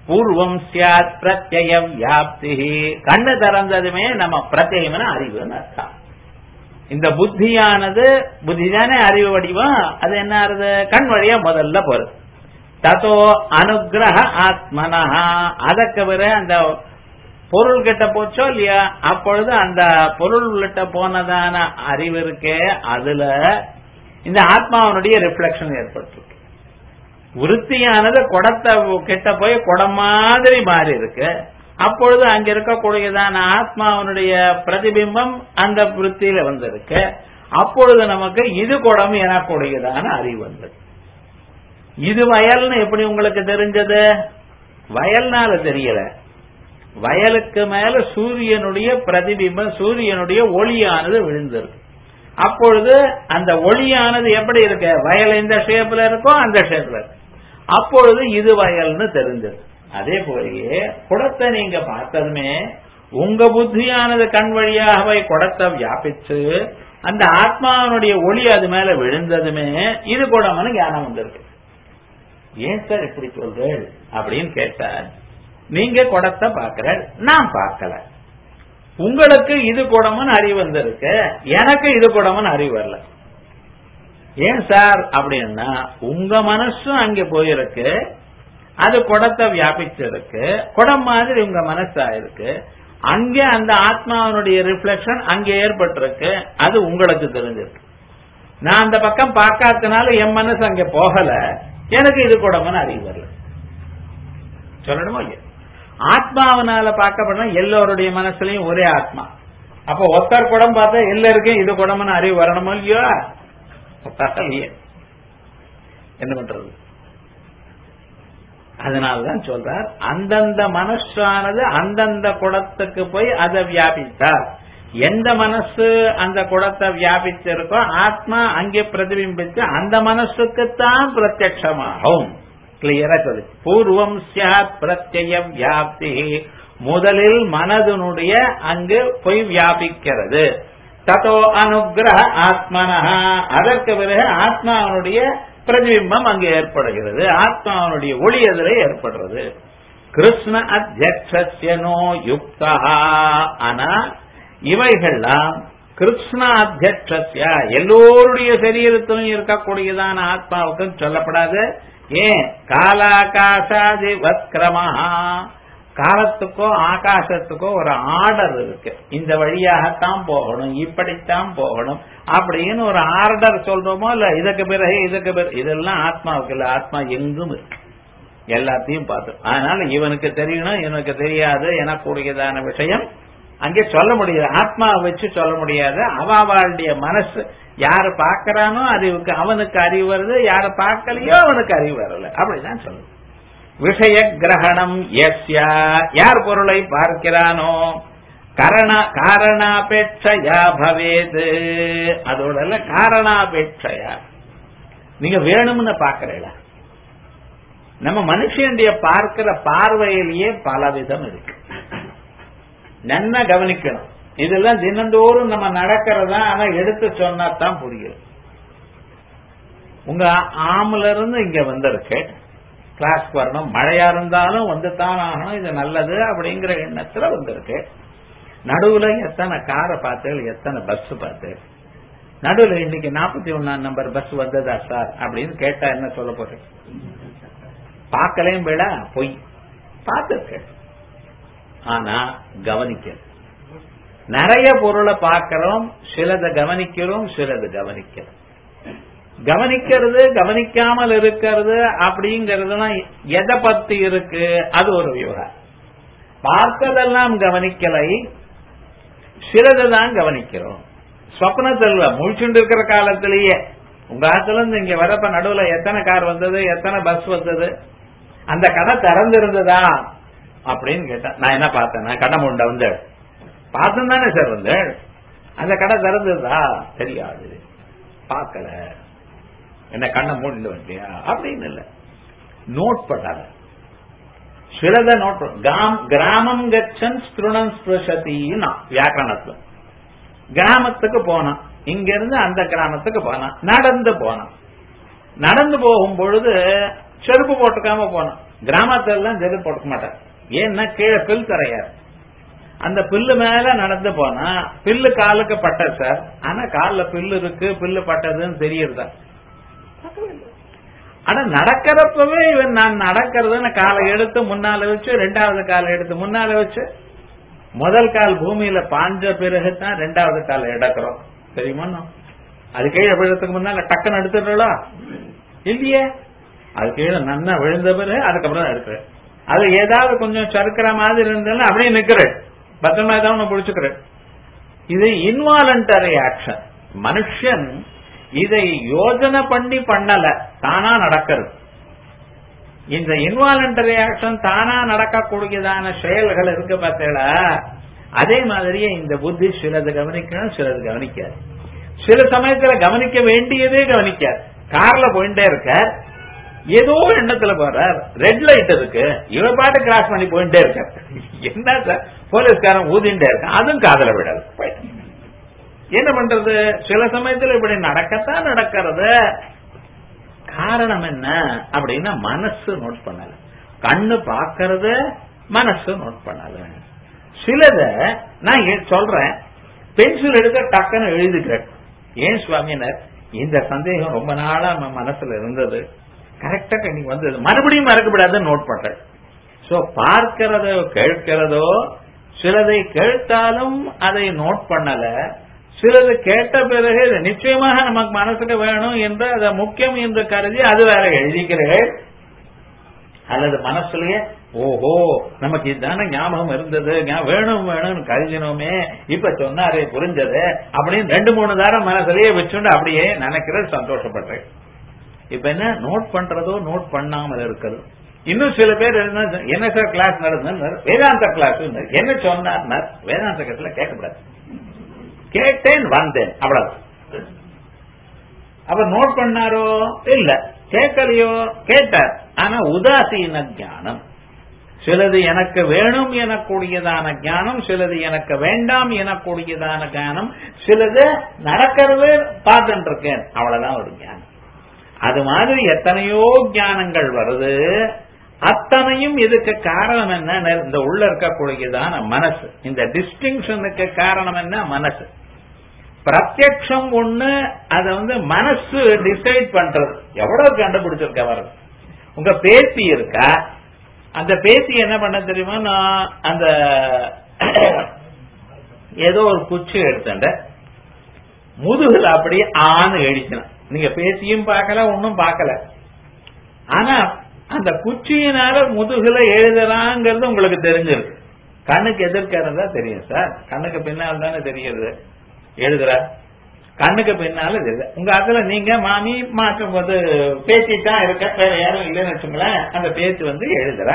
பூர்வம் சியாத் பிரத்ய வியாப்தி கண்ணு திறந்ததுமே நம்ம பிரத்யம்னு அறிவுன்னு அர்த்தம் இந்த புத்தியானது புத்தி தானே அறிவு வடிவம் அது என்ன ஆறுது கண் வழியா முதல்ல போறது ததோ அனுகிரக ஆத்மனஹா அதற்கு பிறகு அந்த பொருள் கிட்ட போச்சோ இல்லையா அப்பொழுது அந்த பொருள் கிட்ட போனதான அறிவு இருக்கே அதுல இந்த ஆத்மாவனுடைய ரிஃப்ளெக்ஷன் ஏற்பட்டிருக்கு விருத்தியானது குடத்தை கிட்ட போய் குடம் மாதிரி மாறி இருக்கு அப்பொழுது அங்க இருக்கக்கூடியதான ஆத்மாவனுடைய பிரதிபிம்பம் அந்த விருத்தியில வந்திருக்கு அப்பொழுது நமக்கு இது குடம் எனக்கூடியதான அறிவு வந்தது இது வயல்னு எப்படி உங்களுக்கு தெரிஞ்சது வயல்னால தெரியல வயலுக்கு மேல சூரியனுடைய பிரதிபிம்பம் சூரியனுடைய ஒளியானது விழுந்திருக்கு அப்பொழுது அந்த ஒளியானது எப்படி இருக்கு வயல் எந்த ஷேப்ல இருக்கோ அந்த ஷேப்ல இருக்கு அப்பொழுது இது வயல்னு தெரிஞ்சது அதே போலயே குடத்தை நீங்க பார்த்ததுமே உங்க புத்தியானது கண் வழியாகவே குடத்தை வியாபிச்சு அந்த ஆத்மாவனுடைய ஒளி அது மேல விழுந்ததுமே இது குடம்னு ஞானம் வந்திருக்கு ஏன் சார் இப்படி சொல்றேன் அப்படின்னு கேட்டார் நீங்க குடத்தை பார்க்கிற நான் பார்க்கல உங்களுக்கு இது குடம்னு அறிவு வந்திருக்கு எனக்கு இது குடம்னு அறிவு வரல ஏன் சார் அப்படின்னா உங்க மனசும் அங்க போயிருக்கு அது குடத்தை வியாபிச்சிருக்கு குடம் மாதிரி உங்க மனசா இருக்கு அங்கே அந்த ஆத்மாவனுடைய ரிஃப்ளெக்ஷன் அங்கே ஏற்பட்டிருக்கு அது உங்களுக்கு தெரிஞ்சிருக்கு நான் அந்த பக்கம் பார்க்காதனால என் மனசு அங்க போகல எனக்கு இது குடம்னு அறிவு வரல சொல்லணுமா இல்லையா ஆத்மாவனால பார்க்கப்படனா எல்லோருடைய மனசுலயும் ஒரே ஆத்மா அப்போ ஒத்தர் குடம் பார்த்தா எல்லாருக்கும் இது குடம்னு அறிவு வரணுமோ இல்லையோ வரலையே என்ன பண்றது அதனாலதான் சொல்றார் அந்தந்த மனசானது அந்தந்த குடத்துக்கு போய் அதை வியாபித்தார் எந்த மனசு அந்த குடத்தை வியாபிச்சிருக்கோ ஆத்மா அங்கே பிரதிபிம்பிச்சு அந்த மனசுக்குத்தான் பிரத்யமாகும் கிளியரா சொல்லு பூர்வம் சியாத் பிரத்ய வியாப்தி முதலில் மனதனுடைய அங்கு போய் வியாபிக்கிறது ததோ அனுகிரக ஆத்மனஹா அதற்கு பிறகு ஆத்மாவனுடைய பிரதிபிம்பம் அங்கு ஏற்படுகிறது ஆத்மாவனுடைய ஒளி அதில் ஏற்படுறது கிருஷ்ண அத்தியட்சனோ யுக்தா ஆனா இவைகள்லாம் கிருஷ்ண அத்தியட்சஸ்ய எல்லோருடைய சரீரத்திலும் இருக்கக்கூடியதான ஆத்மாவுக்கும் சொல்லப்படாது ஏன் காலாகாசாதி வக்ரமஹா காலத்துக்கோ ஆகாசத்துக்கோ ஒரு ஆர்டர் இருக்கு இந்த வழியாகத்தான் போகணும் இப்படித்தான் போகணும் அப்படின்னு ஒரு ஆர்டர் சொல்றோமோ இல்ல இதுக்கு பிறகு இதுக்கு பிறகு இதெல்லாம் ஆத்மாவுக்கு இல்ல ஆத்மா எங்கும் இருக்கு எல்லாத்தையும் பார்த்து அதனால இவனுக்கு தெரியணும் இவனுக்கு தெரியாது எனக்கூடியதான விஷயம் அங்கே சொல்ல முடியாது ஆத்மாவை வச்சு சொல்ல முடியாது அவாவாளுடைய மனசு யாரு பாக்கிறானோ அறிவுக்கு அவனுக்கு அறிவு வருது யாரு பார்க்கலையோ அவனுக்கு அறிவு வரல அப்படிதான் சொல்லணும் விஷய கிரகணம் எஸ்யா யார் பொருளை பார்க்கிறானோ கரண காரணாபேட்சையா பவேது அதோட காரணாபேட்சையா நீங்க வேணும்னு பாக்குறீங்களா நம்ம மனுஷனுடைய பார்க்கிற பார்வையிலேயே பலவிதம் இருக்கு நன்னா கவனிக்கணும் இதெல்லாம் தினந்தோறும் நம்ம நடக்கிறதா ஆனா எடுத்து சொன்னா தான் புரியும் உங்க ஆம்ல இருந்து இங்க வந்திருக்கு கிளாஸ்க்கு வரணும் மழையா இருந்தாலும் வந்து தான் ஆகணும் இது நல்லது அப்படிங்கிற எண்ணத்துல வந்திருக்கு நடுவுல எத்தனை காரை பார்த்தேன் எத்தனை பஸ் பார்த்தேன் நடுவுல இன்னைக்கு நாற்பத்தி ஒன்னாம் நம்பர் பஸ் வந்ததா சார் அப்படின்னு கேட்டா என்ன சொல்ல போறேன் பார்க்கலையும் விட பொய் பார்த்துருக்கேன் ஆனா கவனிக்க நிறைய பொருளை பார்க்கிறோம் சிலதை கவனிக்கிறோம் சிலது கவனிக்கிறோம் கவனிக்கிறது கவனிக்காமல் இருக்கிறது அப்படிங்கறதுலாம் எதை பத்தி இருக்கு அது ஒரு விவகாரம் பார்த்ததெல்லாம் கவனிக்கலை சிலதை தான் கவனிக்கிறோம் சொப்னத்தில் முழிச்சுட்டு இருக்கிற காலத்திலேயே உங்க ஆத்துல இருந்து இங்க வரப்ப நடுவுல எத்தனை கார் வந்தது எத்தனை பஸ் வந்தது அந்த கடை திறந்திருந்ததா அப்படின்னு கேட்டேன் நான் என்ன பார்த்தேன் நான் கடை முண்ட வந்து பார்த்து தானே சார் வந்து அந்த கடை திறந்ததா தெரியாது பார்க்கல என்ன கண்ணை மூடிட்டு வந்தியா அப்படின்னு இல்ல நோட் பண்ணாத சிலத நோட் கிராமம் கச்சன் ஸ்ருணம் ஸ்பிருஷத்தின்னா வியாக்கரணத்துல கிராமத்துக்கு போனான் இங்க இருந்து அந்த கிராமத்துக்கு போனான் நடந்து போனான் நடந்து போகும் பொழுது செருப்பு போட்டுக்காம போனான் கிராமத்துல எல்லாம் செருப்பு போட மாட்டார் ஏன்னா கீழே பில் தரையார் அந்த பில்லு மேல நடந்து போனா பில்லு காலுக்கு பட்டது சார் ஆனா கால்ல பில்லு இருக்கு பில்லு பட்டதுன்னு தெரியுதா ஆனா நடக்கிறப்பவே இவன் நான் நடக்கிறதுன்னு காலை எடுத்து முன்னால வச்சு ரெண்டாவது காலை எடுத்து முன்னால வச்சு முதல் கால் பூமியில பாஞ்ச பிறகு தான் ரெண்டாவது காலை எடுக்கிறோம் தெரியுமா அது கீழே விழுறதுக்கு முன்னால டக்குன்னு எடுத்துடுறா இல்லையே அது கீழே நன்னா விழுந்த பிறகு அதுக்கப்புறம் தான் எடுக்கிறேன் அது ஏதாவது கொஞ்சம் சறுக்கிற மாதிரி இருந்தாலும் அப்படியே நிக்கிறேன் பத்திரமா தான் ஒண்ணு பிடிச்சுக்கிறேன் இது இன்வாலண்டரி ஆக்ஷன் மனுஷன் இதை யோஜனை பண்ணி பண்ணல தானா நடக்கிறது இந்த இன்வாலண்டரி ஆக்ஷன் தானா நடக்கக்கூடியதான செயல்கள் இருக்கு பார்த்தீங்களா அதே மாதிரியே இந்த புத்தி சிலது கவனிக்கணும் சிலது கவனிக்காது சில சமயத்துல கவனிக்க வேண்டியதே கவனிக்காது கார்ல போயிட்டே இருக்க ஏதோ எண்ணத்துல போறார் ரெட் லைட் இருக்கு இவ பாட்டு கிராஸ் பண்ணி போயிட்டே இருக்க என்ன சார் போலீஸ்காரன் ஊதிண்டே இருக்கான் அதுவும் காதல விடாது என்ன பண்றது சில சமயத்துல இப்படி நடக்கத்தான் நடக்கிறது காரணம் என்ன அப்படின்னா மனசு நோட் பண்ணல கண்ணு பாக்கிறது மனசு நோட் பண்ணல சிலத நான் சொல்றேன் பென்சில் எடுக்க டக்குன்னு எழுதுக்கிறேன் ஏன் சுவாமியினர் இந்த சந்தேகம் ரொம்ப நாளா நம்ம மனசுல இருந்தது கரெக்டா இன்னைக்கு வந்தது மறுபடியும் மறக்கப்படாதுன்னு நோட் பண்றேன் சோ பார்க்கிறதோ கேட்கிறதோ சிலதை கேட்டாலும் அதை நோட் பண்ணல சிலது கேட்ட பிறகு இது நிச்சயமாக நமக்கு மனசுக்கு வேணும் என்று அதை முக்கியம் என்று கருதி அது வேற எழுதிக்கிறேன் அல்லது மனசுலயே ஓஹோ நமக்கு இதுதானே ஞாபகம் இருந்தது வேணும் வேணும்னு கருதினோமே இப்ப சொன்னாரே புரிஞ்சது அப்படின்னு ரெண்டு மூணு தாரம் மனசுலயே வச்சுண்டு அப்படியே நினைக்கிறது சந்தோஷப்படுறேன் இப்ப என்ன நோட் பண்றதோ நோட் பண்ணாமல் இருக்கிறது இன்னும் சில பேர் என்ன சார் கிளாஸ் நடந்தது வேதாந்த கிளாஸ் என்ன சொன்னார் வேதாந்த கிளாஸ்ல கேட்கக்கூடாது கேட்டேன் வந்தேன் அவ்வளவு அவர் நோட் பண்ணாரோ இல்ல கேட்கலையோ கேட்டார் ஆனா உதாசீன ஞானம் சிலது எனக்கு வேணும் எனக்கூடியதான ஞானம் சிலது எனக்கு வேண்டாம் எனக்கூடியதான ஞானம் சிலது நடக்கிறது பார்த்துட்டு இருக்கேன் அவ்வளவுதான் ஒரு ஞானம் அது மாதிரி எத்தனையோ ஞானங்கள் வருது அத்தனையும் இதுக்கு காரணம் என்ன இந்த உள்ள இருக்கக்கூடியதான மனசு இந்த டிஸ்டிங்ஷனுக்கு காரணம் என்ன மனசு பிரத்யக்ஷம் ஒண்ணு அத வந்து மனசு டிசைட் பண்றது எவ்வளவு கண்டுபிடிச்சிருக்க வரும் உங்க பேத்தி இருக்கா அந்த பேத்தி என்ன பண்ண தெரியுமா நான் அந்த ஏதோ ஒரு குச்சி எடுத்தேன் முதுகுல அப்படியே ஆணு எழுதினான் நீங்க பேசியும் பார்க்கல ஒன்னும் பார்க்கல ஆனா அந்த குச்சியினால முதுகுல எழுதலாங்கிறது உங்களுக்கு தெரிஞ்சிருக்கு கண்ணுக்கு எதிர்க்க இருந்தா தெரியும் சார் கண்ணுக்கு பின்னால் தானே தெரியுது எழுதுற கண்ணுக்கு பின்னால தெரியுது உங்க அதுல நீங்க மாமி மாற்றும் போது பேச்சு தான் இருக்க வேற யாரும் இல்லைன்னு வச்சுங்களேன் அந்த பேச்சு வந்து எழுதுற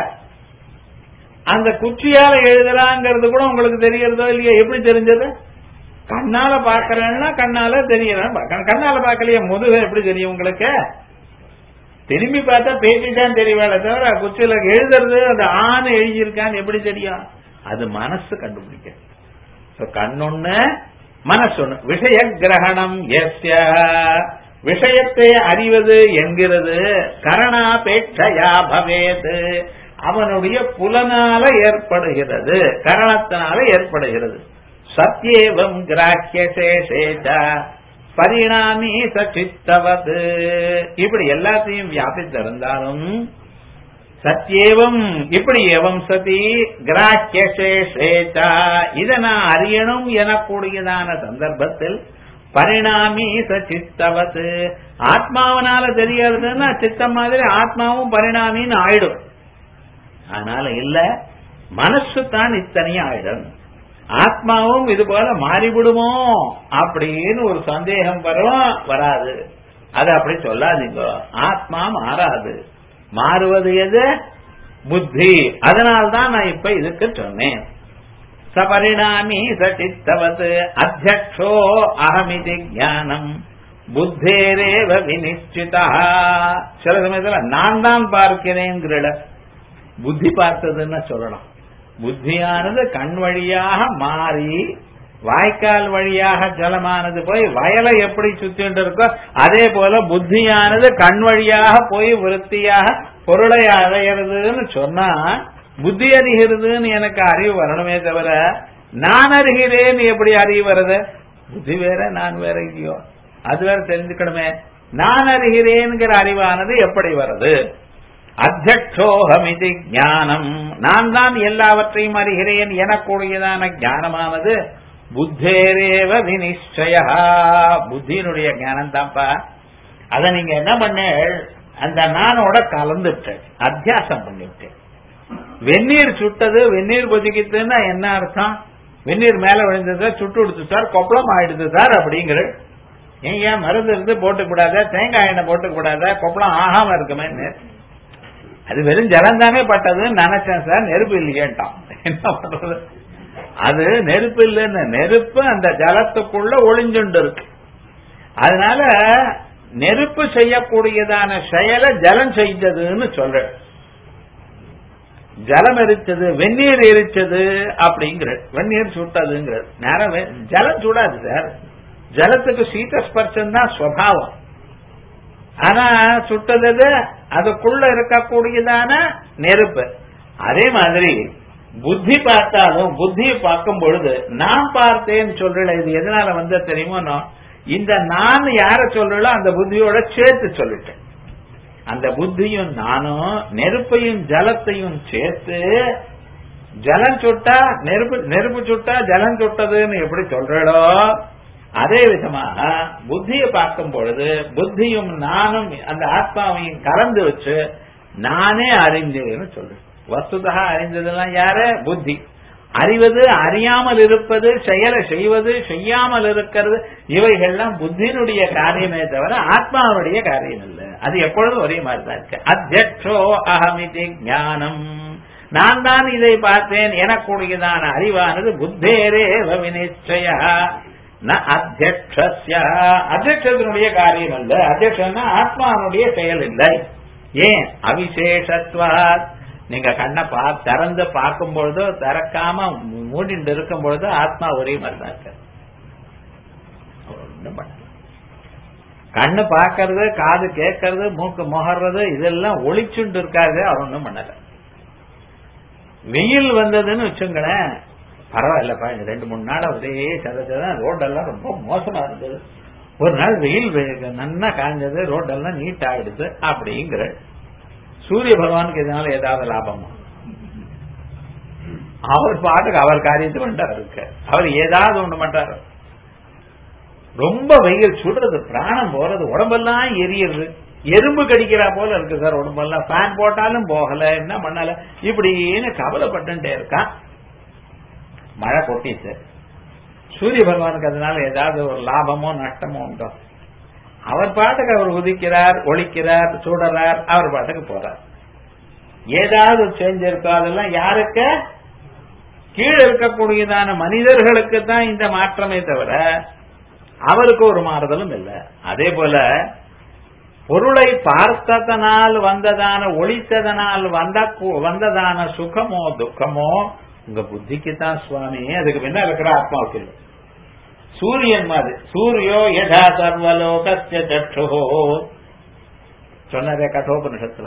அந்த குச்சியால எழுதுறாங்கிறது கூட உங்களுக்கு தெரியறதோ இல்லையா எப்படி தெரிஞ்சது கண்ணால பாக்கிறேன்னா கண்ணால தெரியலாம் கண்ணால பாக்கலையே முதுகு எப்படி தெரியும் உங்களுக்கு திரும்பி பார்த்தா பேச்சு தான் தெரியவாள தவிர குச்சியில எழுதுறது அந்த ஆண் எழுதியிருக்கான்னு எப்படி தெரியும் அது மனசு கண்டுபிடிக்க கண்ணொன்னு மனசொன்னு விஷய கிரகணம் எஸ்ய விஷயத்தை அறிவது என்கிறது கரணாபேட்சையா பவேது அவனுடைய புலனால ஏற்படுகிறது கரணத்தினால ஏற்படுகிறது சத்யேவம் கிராக்கிய சேஷேஷா பரிணாமி சச்சித்தவது இப்படி எல்லாத்தையும் வியாபித்திருந்தாலும் சத்யேவம் இப்படி ஏவம் சதி கிராக்கிய சேஷேஷா இதை நான் அறியணும் எனக்கூடியதான சந்தர்ப்பத்தில் பரிணாமி சச்சித்தவது ஆத்மாவனால தெரியாதுன்னா சித்தம் மாதிரி ஆத்மாவும் பரிணாமின்னு ஆயிடும் அதனால இல்ல மனசு தான் இத்தனையும் ஆயிடும் ஆத்மாவும் இது போல மாறிவிடுமோ அப்படின்னு ஒரு சந்தேகம் வரும் வராது அது அப்படி சொல்லாதீங்க ஆத்மா மாறாது மாறுவது எது புத்தி அதனால்தான் நான் இப்ப இதுக்கு சொன்னேன் சபரிணாமி சச்சித்தவது அத்தியக்ஷோ அகமிதி ஞானம் புத்தேரேவ வினிச்சிதா சில சமயத்துல நான் தான் பார்க்கிறேங்கிற புத்தி பார்த்ததுன்னு சொல்லலாம் புத்தியானது கண் வழியாக மாறி வாய்க்கால் வழியாக ஜலமானது போய் வயலை எப்படி சுத்திட்டு இருக்கோ அதே போல புத்தியானது கண் வழியாக போய் விருத்தியாக பொருளை அடையிறதுன்னு சொன்னா புத்தி அறிகிறதுன்னு எனக்கு அறிவு வரணுமே தவிர நான் அறிகிறேன் எப்படி அறிவு வருது புத்தி வேற நான் வேற இல்லையோ அது வேற தெரிஞ்சுக்கணுமே நான் அறிகிறேன்கிற அறிவானது எப்படி வருது அத்தியக்ஷோகமிதி ஞானம் நான் தான் எல்லாவற்றையும் அறிகிறேன் எனக்கூடியதான ஞானமானது புத்தேரேவ வினிச்சய புத்தியினுடைய ஞானம் தான்ப்பா அதை நீங்க என்ன பண்ண அந்த நானோட கலந்துட்டேன் அத்தியாசம் பண்ணிவிட்டேன் வெந்நீர் சுட்டது வெந்நீர் கொதிக்குதுன்னா என்ன அர்த்தம் வெந்நீர் மேல விழுந்தது சார் சுட்டு கொடுத்து சார் கொப்பளம் ஆயிடுது சார் அப்படிங்கிற ஏன் ஏன் மருந்து இருந்து போட்டுக்க கூடாதா தேங்காய் எண்ணெய் போட்டுக்க கூடாதா கொப்பளம் ஆகாம இருக்குமே அது வெறும் ஜலம் தானே பட்டதுன்னு நினைச்சேன் சார் நெருப்பு இல்லையேட்டான் என்ன பண்றது அது நெருப்பு இல்லைன்னு நெருப்பு அந்த ஜலத்துக்குள்ள ஒளிஞ்சுண்டு இருக்கு அதனால நெருப்பு செய்யக்கூடியதான செயலை ஜலம் செஞ்சதுன்னு சொல்ற ஜலம் எரிச்சது வெந்நீர் எரிச்சது அப்படிங்கிற வெந்நீர் சுட்டதுங்கிற நேரம் ஜலம் சுடாது சார் ஜலத்துக்கு சீத ஸ்பர்ஷம் தான் ஸ்வபாவம் ஆனா சுட்டது அதுக்குள்ள இருக்கக்கூடியதான நெருப்பு அதே மாதிரி புத்தி பார்த்தாலும் புத்தியை பார்க்கும் பொழுது நான் பார்த்தேன்னு சொல்றல இது எதனால வந்த தெரியுமோ இந்த நான் யார சொல்றோ அந்த புத்தியோட சேர்த்து சொல்லிட்டேன் அந்த புத்தியும் நானும் நெருப்பையும் ஜலத்தையும் சேர்த்து ஜலம் சுட்டா நெருப்பு நெருப்பு சுட்டா ஜலம் சுட்டதுன்னு எப்படி சொல்றடோ அதே விதமாக புத்தியை பார்க்கும் பொழுது புத்தியும் நானும் அந்த ஆத்மாவையும் கலந்து வச்சு நானே அறிந்தேன்னு சொல்றேன் வசுதா அறிந்ததெல்லாம் யாரு புத்தி அறிவது அறியாமல் இருப்பது செயலை செய்வது செய்யாமல் இருக்கிறது இவைகள்லாம் புத்தியினுடைய காரியமே தவிர ஆத்மாவுடைய காரியம் இல்லை அது எப்பொழுதும் ஒரே மாதிரி தான் இருக்கு அத்தியட்சோ அகமிதி ஞானம் நான் தான் இதை பார்த்தேன் எனக்கூடியதான அறிவானது புத்தேரே வினிச்சய ந அத்தியக்ஷஸ்ய அத்தியட்சத்தினுடைய காரியம் அல்ல அத்தியட்சம்னா ஆத்மானுடைய செயல் இல்லை ஏன் அவிசேஷத்வாத் நீங்க கண்ணை பா திறந்து பார்க்கும் பொழுதோ திறக்காம மூடிட்டு இருக்கும் பொழுதோ ஆத்மா ஒரே மாதிரி தான் இருக்கு ஒண்ணும் பண்ணல கண்ணு பார்க்கறது காது கேட்கறது மூக்கு முகர்றது இதெல்லாம் ஒளிச்சுண்டு இருக்காது அவர் ஒன்றும் பண்ணல வெயில் வந்ததுன்னு வச்சுங்களேன் பரவாயில்லப்பா இந்த ரெண்டு மூணு நாள் ஒரே சத சதம் ரோடெல்லாம் ரொம்ப மோசமா இருந்தது ஒரு நாள் வெயில் நன்னா காஞ்சது ரோடெல்லாம் நீட் ஆயிடுது அப்படிங்கிற சூரிய பகவானுக்கு இதனால ஏதாவது லாபமா அவர் பாட்டுக்கு அவர் காரியத்தை பண்ணிட்டார் இருக்க அவர் ஏதாவது ஒண்ணு பண்றாரு ரொம்ப வெயில் சுடுறது பிராணம் போறது உடம்பெல்லாம் எரியறது எறும்பு கடிக்கிறா போல இருக்கு சார் உடம்பெல்லாம் ஃபேன் போட்டாலும் போகல என்ன பண்ணல இப்படின்னு கவலைப்பட்டுட்டே இருக்கான் மழை கொட்டிச்சு சூரிய பகவானுக்கு அதனால ஏதாவது ஒரு லாபமோ நஷ்டமோ உண்டோ அவர் பாட்டுக்கு அவர் உதிக்கிறார் ஒழிக்கிறார் சுடறார் அவர் பாட்டுக்கு போறார் ஏதாவது சேஞ்ச் இருக்கோ அதெல்லாம் யாருக்கு கீழே இருக்கக்கூடியதான மனிதர்களுக்கு தான் இந்த மாற்றமே தவிர அவருக்கு ஒரு மாறுதலும் இல்லை அதே போல பொருளை பார்த்ததனால் வந்ததான ஒழித்ததனால் வந்த வந்ததான சுகமோ துக்கமோ உங்க புத்திக்கு தான் சுவாமி அதுக்கு பின்ன இருக்கிற ஆத்மாவுக்கு இல்லை சூரியன் மாதிரி சூரியோ யதா சர்வலோகஸ்ய சற்று சொன்னதே கட்டோபனிஷத்துல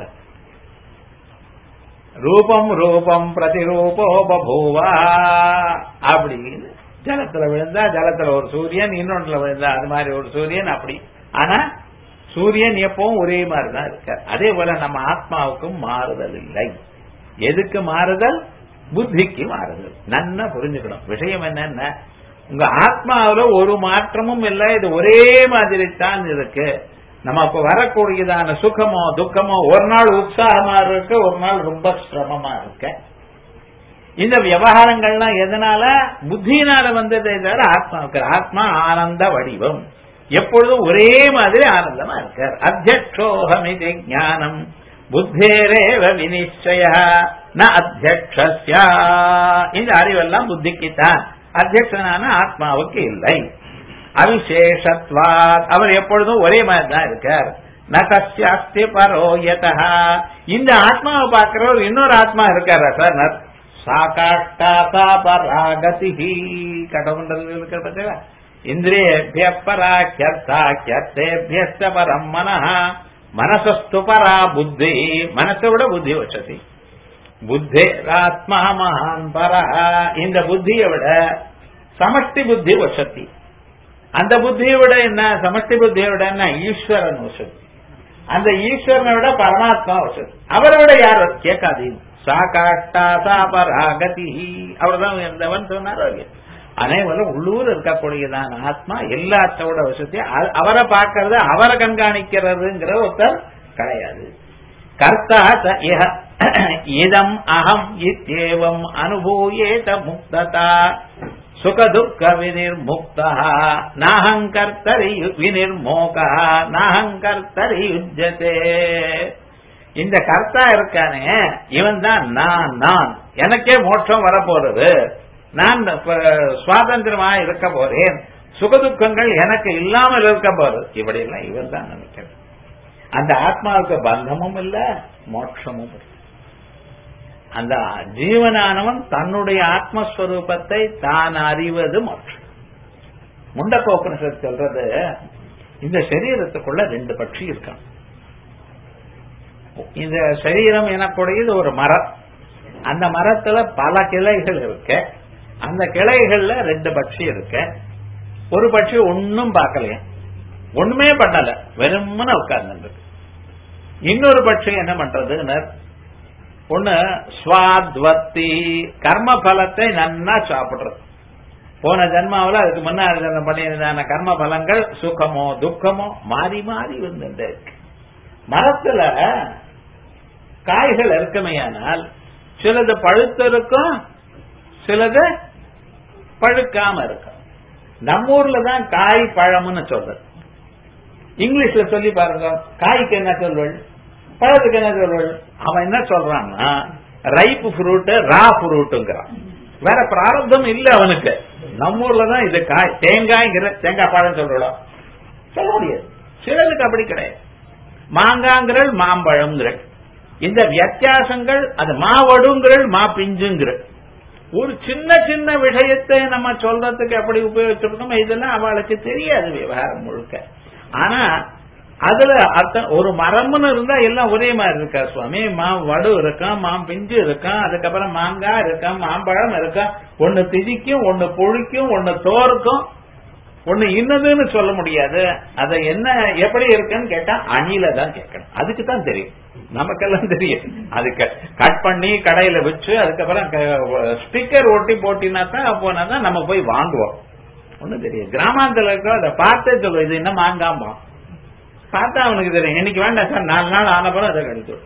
ரூபம் ரூபம் பிரதிரூபோ பபூவா அப்படின்னு ஜலத்துல விழுந்தா ஜலத்துல ஒரு சூரியன் இன்னொன்றுல விழுந்தா அது மாதிரி ஒரு சூரியன் அப்படி ஆனா சூரியன் எப்பவும் ஒரே மாதிரி தான் இருக்கார் அதே போல நம்ம ஆத்மாவுக்கும் மாறுதல் இல்லை எதுக்கு மாறுதல் புத்திக்கு மாறுதல் நன்னா புரிஞ்சுக்கணும் விஷயம் என்னன்னா உங்க ஆத்மாவில ஒரு மாற்றமும் இல்லை இது ஒரே மாதிரி தான் இருக்கு நமக்கு வரக்கூடியதான சுகமோ துக்கமோ ஒரு நாள் உற்சாகமா இருக்க ஒரு நாள் ரொம்ப சிரமமா இருக்க இந்த விவகாரங்கள்லாம் எதனால புத்தியினால வந்ததே தவிர ஆத்மாவுக்கு ஆத்மா ஆனந்த வடிவம் எப்பொழுதும் ஒரே மாதிரி ஆனந்தமா இருக்கார் அத்தியக்ஷோகமிதி ஞானம் புத்தேரேவ வினிச்சய ந அத்தியக்ஷஸ்யா இந்த அறிவெல்லாம் புத்திக்குத்தான் அத்தியக்ஷனான ஆத்மாவுக்கு இல்லை அவிசேஷத்வா அவர் எப்பொழுதும் ஒரே மாதிரி தான் இருக்கார் நகஸ்யாஸ்தி பரோயதா இந்த ஆத்மாவை பார்க்கிறவர் இன்னொரு ஆத்மா இருக்காரா சார் சாகாஷ்டாசா பராகதி கடவுண்டல் இருக்கிற பத்தியா இந்திரியேபிய பராக்கியர்த்தாக்கியர்த்தேபியஸ்த பரம் மனஹ மனசஸ்து பரா புத்தி மனசை விட புத்தி வசதி புத்தேராத்மா மகான் பரா இந்த புத்தியை விட சமஷ்டி புத்தி வசதி அந்த புத்தியை விட என்ன சமஷ்டி புத்தியை விட என்ன ஈஸ்வரன் வசதி அந்த ஈஸ்வரனை விட பரமாத்மா வசதி அவரை விட யார் கேட்காதீங்க சா காட்டா சா பராகதி அவர் தான் இருந்தவன் சொன்னார் அனைவரும் உள்ளூர் இருக்கக்கூடியதான ஆத்மா எல்லாத்தோட வசதி அ- அவரை பார்க்கறது அவரை கண்காணிக்கிறதுங்கிற ஒருத்தர் கிடையாது கர்த்தா ச இஹ இதம் அகம் இத்யேவம் அனுபூயேத முக்ததா சுகதுக்க வினிர்முக்தா நாஹங்கர்த்தரி வினிர்மோகா நாஹங்கர்த்தரி யுஜ்யதே இந்த கர்த்தா இருக்கானே இவன் தான் நான் நான் எனக்கே மோட்சம் வரப்போறது நான் ப- சுவாதந்திரமா இருக்க போறேன் சுகதுக்கங்கள் எனக்கு இல்லாமல் இருக்க போறது இப்படி எல்லாம் இவன் தான் நினைக்கிறேன் அந்த ஆத்மாவுக்கு பந்தமும் இல்ல மோட்சமும் இல்ல அந்த ஜீவனானவன் தன்னுடைய ஆத்மஸ்வரூபத்தை தான் அறிவது மோட்சம் முண்டக்க உபனிஷத் சொல்றது இந்த சரீரத்துக்குள்ள ரெண்டு பட்சி இருக்கான் இந்த சரீரம் எனக்கூடியது ஒரு மரம் அந்த மரத்துல பல கிளைகள் இருக்கு அந்த கிளைகள்ல ரெண்டு பட்சி இருக்கு ஒரு பட்சி ஒன்னும் பார்க்கலையா ஒண்ணுமே பண்ணல வெறுமன உட்கார்ந்து இன்னொரு பட்சி என்ன பண்றதுன்னு ஒண்ணு ஸ்வாத்வத்தி கர்ம பலத்தை நன்னா சாப்பிடுறது போன ஜென்மாவில் அதுக்கு முன்னாடி ஜென்மம் பண்ணியிருந்தான கர்ம பலங்கள் சுகமோ துக்கமோ மாறி மாறி வந்துட்டு இருக்கு மரத்துல காய்கள் இருக்குமையானால் சிலது பழுத்து இருக்கும் சிலது பழுக்காம இருக்கும் நம்ம ஊர்ல தான் காய் பழம்னு சொல்றது இங்கிலீஷ்ல சொல்லி பாருங்க காய்க்கு என்ன சொல்வள் பழத்துக்கு என்ன சொல்வள் அவன் என்ன சொல்றான்னா ரைப் ஃப்ரூட் ரா ஃப்ரூட்டுங்கிறான் வேற பிராரப்தம் இல்ல அவனுக்கு நம்ம ஊர்ல தான் இது காய் தேங்காய்ங்கிற தேங்காய் பழம் சொல்றோம் சொல்ல முடியாது சிலதுக்கு அப்படி கிடையாது மாங்காங்கிறல் மாம்பழம்ங்கிறல் இந்த வித்தியாசங்கள் அது மாவடுங்கிறல் மா பிஞ்சுங்கிறல் ஒரு சின்ன சின்ன விஷயத்தை நம்ம சொல்றதுக்கு எப்படி உபயோகிச்சிருக்கோம் இதெல்லாம் அவளுக்கு தெரியாது விவகாரம் முழுக்க ஆனா அதுல அர்த்தம் ஒரு மரம்னு இருந்தா எல்லாம் ஒரே மாதிரி இருக்கா சுவாமி மா வடு இருக்கான் மாம் பிஞ்சு இருக்கான் அதுக்கப்புறம் மாங்காய் இருக்கான் மாம்பழம் இருக்கான் ஒன்னு திதிக்கும் ஒன்னு புழிக்கும் ஒன்னு தோற்கும் ஒண்ணு இன்னதுன்னு சொல்ல முடியாது அதை என்ன எப்படி இருக்குன்னு கேட்டா அணில தான் கேட்கணும் அதுக்கு தான் தெரியும் நமக்கெல்லாம் தெரியும் அதுக்கு கட் பண்ணி கடையில வச்சு அதுக்கப்புறம் ஸ்டிக்கர் ஒட்டி போட்டினா தான் போனா தான் நம்ம போய் வாங்குவோம் ஒண்ணும் தெரியும் கிராமாந்தல இருக்க அதை பார்த்தே சொல்லுவோம் இது என்ன மாங்காம்பா பார்த்தா அவனுக்கு தெரியும் இன்னைக்கு வேண்டாம் சார் நாலு நாள் ஆன பிறகு அதை கழித்து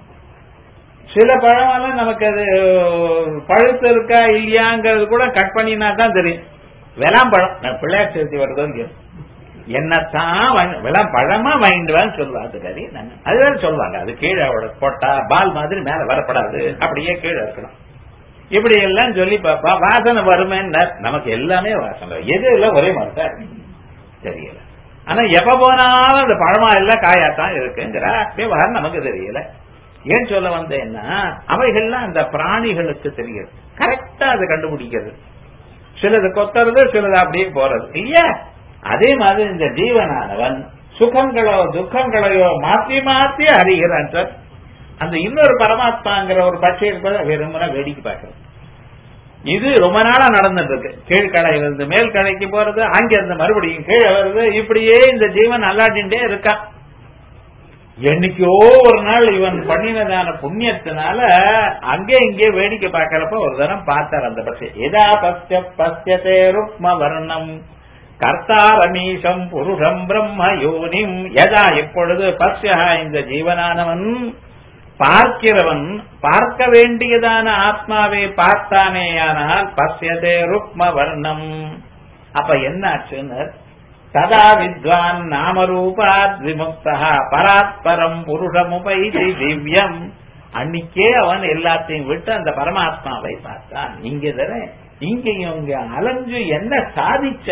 சில பழமெல்லாம் நமக்கு அது பழுத்து இருக்கா இல்லையாங்கிறது கூட கட் பண்ணினா தான் தெரியும் விளாம்பழம் நான் பிள்ளையார் சேர்த்தி வருதோ இல்லையோ என்னத்தான் வாங்கி- விளாம்பழமா வாங்கிட்டு வான்னு சொல்லுவாங்க கறி நாங்க அதுதான் சொல்லுவாங்க அது கீழே அவட போட்டா பால் மாதிரி மேல வரப்படாது அப்படியே கீழே இருக்கணும் இப்படி எல்லாம் சொல்லி பாப்பா வாசனை வருமேன்னு நமக்கு எல்லாமே வாசனை எது எல்லாம் ஒரே மாதிரி தான் இருக்கு. தெரியல ஆனா எப்ப போனாலும் அந்த பழமா எல்லாம் காயாத்தான் இருக்குங்கிற விவகாரம் நமக்கு தெரியல ஏன் சொல்ல வந்தேன்னா அவைகள்லாம் அந்த பிராணிகளுக்கு தெரியுது கரெக்டா அதை கண்டுபிடிக்கிறது சிலது கொத்துறது சிலது அப்படியே போறது இல்லையா அதே மாதிரி இந்த ஜீவனானவன் சுகங்களோ துக்கங்களையோ மாத்தி மாத்தி அறிகிறான் சார் அந்த இன்னொரு பரமாத்மாங்கிற ஒரு பட்சை இருப்பதை வெறுமன வேடிக்கை பார்க்கறது இது ரொம்ப நாளா நடந்துட்டு இருக்கு கீழ்கடையில இருந்து மேல் கடைக்கு போறது அங்க இருந்து மறுபடியும் கீழே வருது இப்படியே இந்த ஜீவன் அல்லாட்டின்டே இருக்கான் என்னைக்கோ ஒரு நாள் இவன் பண்ணினதான புண்ணியத்தினால அங்கே இங்கே வேடிக்கை பார்க்கறப்ப ஒரு தரம் பார்த்தார் அந்த பட்சி எதா பஸ்ய பஸ்யதே ருக்ம வர்ணம் கர்த்தாரமீசம் புருஷம் பிரம்ம யோனிம் எதா எப்பொழுது பஸ்யா இந்த ஜீவனானவன் பார்க்கிறவன் பார்க்க வேண்டியதான ஆத்மாவை பார்த்தானேயானால் பஸ்யதே ருக்ம வர்ணம் அப்ப என்னாச்சுன்னு ததா வித்வான் நாமரூபாத் விமுக்தா பராத்பரம் புருஷமுபைதி திவ்யம் அன்னைக்கே அவன் எல்லாத்தையும் விட்டு அந்த பரமாத்மாவை பார்த்தான் இங்க தானே இங்கேயும் இங்க அலைஞ்சு என்ன சாதிச்ச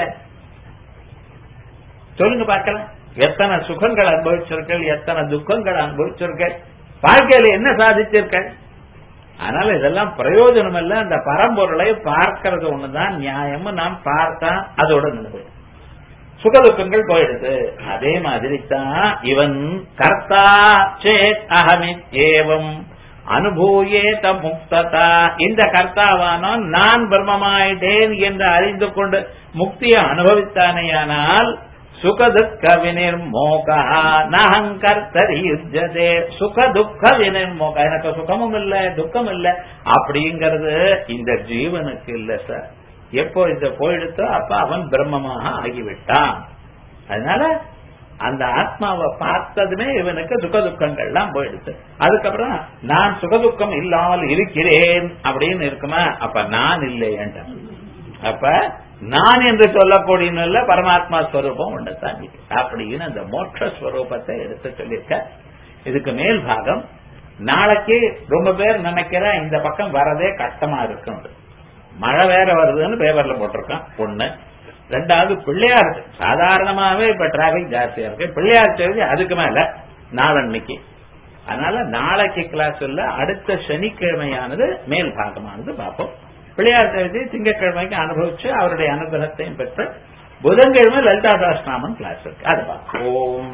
சொல்லுங்க பார்க்கலாம் எத்தனை சுகங்கள் அனுபவிச்சிருக்கள் எத்தனை துக்கங்கள் அனுபவிச்சிருக்கள் வாழ்க்கையில என்ன சாதிச்சிருக்க அதனால இதெல்லாம் பிரயோஜனம் இல்ல அந்த பரம்பொருளை பார்க்கறது ஒண்ணுதான் நியாயம் நாம் பார்த்தா அதோட நினைவு சுகதுக்கங்கள் போயிடுது அதே மாதிரி தான் இவன் கர்த்தா சேத் அகமித் ஏவம் அனுபூயேத முக்ததா இந்த கர்த்தாவானோ நான் பிரம்மமாயிட்டேன் என்று அறிந்து கொண்டு முக்தியை அனுபவித்தானேயானால் சுகதுக்க வினிர்மோகா நகங்கர்த்தரி யுஜதே சுகதுக்க வினிர்மோக எனக்கு சுகமும் இல்ல துக்கம் இல்ல அப்படிங்கறது இந்த ஜீவனுக்கு இல்ல சார் எப்போ இந்த போயிடுத்தோ அப்ப அவன் பிரம்மமாக ஆகிவிட்டான் அதனால அந்த ஆத்மாவை பார்த்ததுமே இவனுக்கு சுக துக்கங்கள்லாம் போயிடுச்சு அதுக்கப்புறம் நான் சுகதுக்கம் இல்லாமல் இருக்கிறேன் அப்படின்னு இருக்குமா அப்ப நான் இல்லையேன்ட்ட அப்ப நான் என்று சொல்லக்கூடிய பரமாத்மா ஸ்வரூபம் ஒன்று தாண்டி அப்படின்னு அந்த மோட்ச ஸ்வரூபத்தை எடுத்து சொல்லியிருக்க இதுக்கு மேல் பாகம் நாளைக்கு ரொம்ப பேர் நினைக்கிற இந்த பக்கம் வரதே கஷ்டமா இருக்கும் மழை வேற வருதுன்னு பேப்பர்ல போட்டிருக்கான் ஒண்ணு ரெண்டாவது பிள்ளையார் சாதாரணமாவே இப்ப டிராபிக் ஜாஸ்தியா இருக்கு பிள்ளையார் சதுர்த்தி அதுக்கு மேல நாளன்னைக்கு அதனால நாளைக்கு கிளாஸ் இல்ல அடுத்த சனிக்கிழமையானது மேல் பாகமானது பார்ப்போம் பிள்ளையார் சதுர்த்தி திங்கட்கிழமைக்கு அனுபவிச்சு அவருடைய அனுகிரகத்தையும் பெற்று புதன்கிழமை லலிதா தாஸ்நாமன் கிளாஸ் இருக்கு அது பார்ப்போம் ஓம்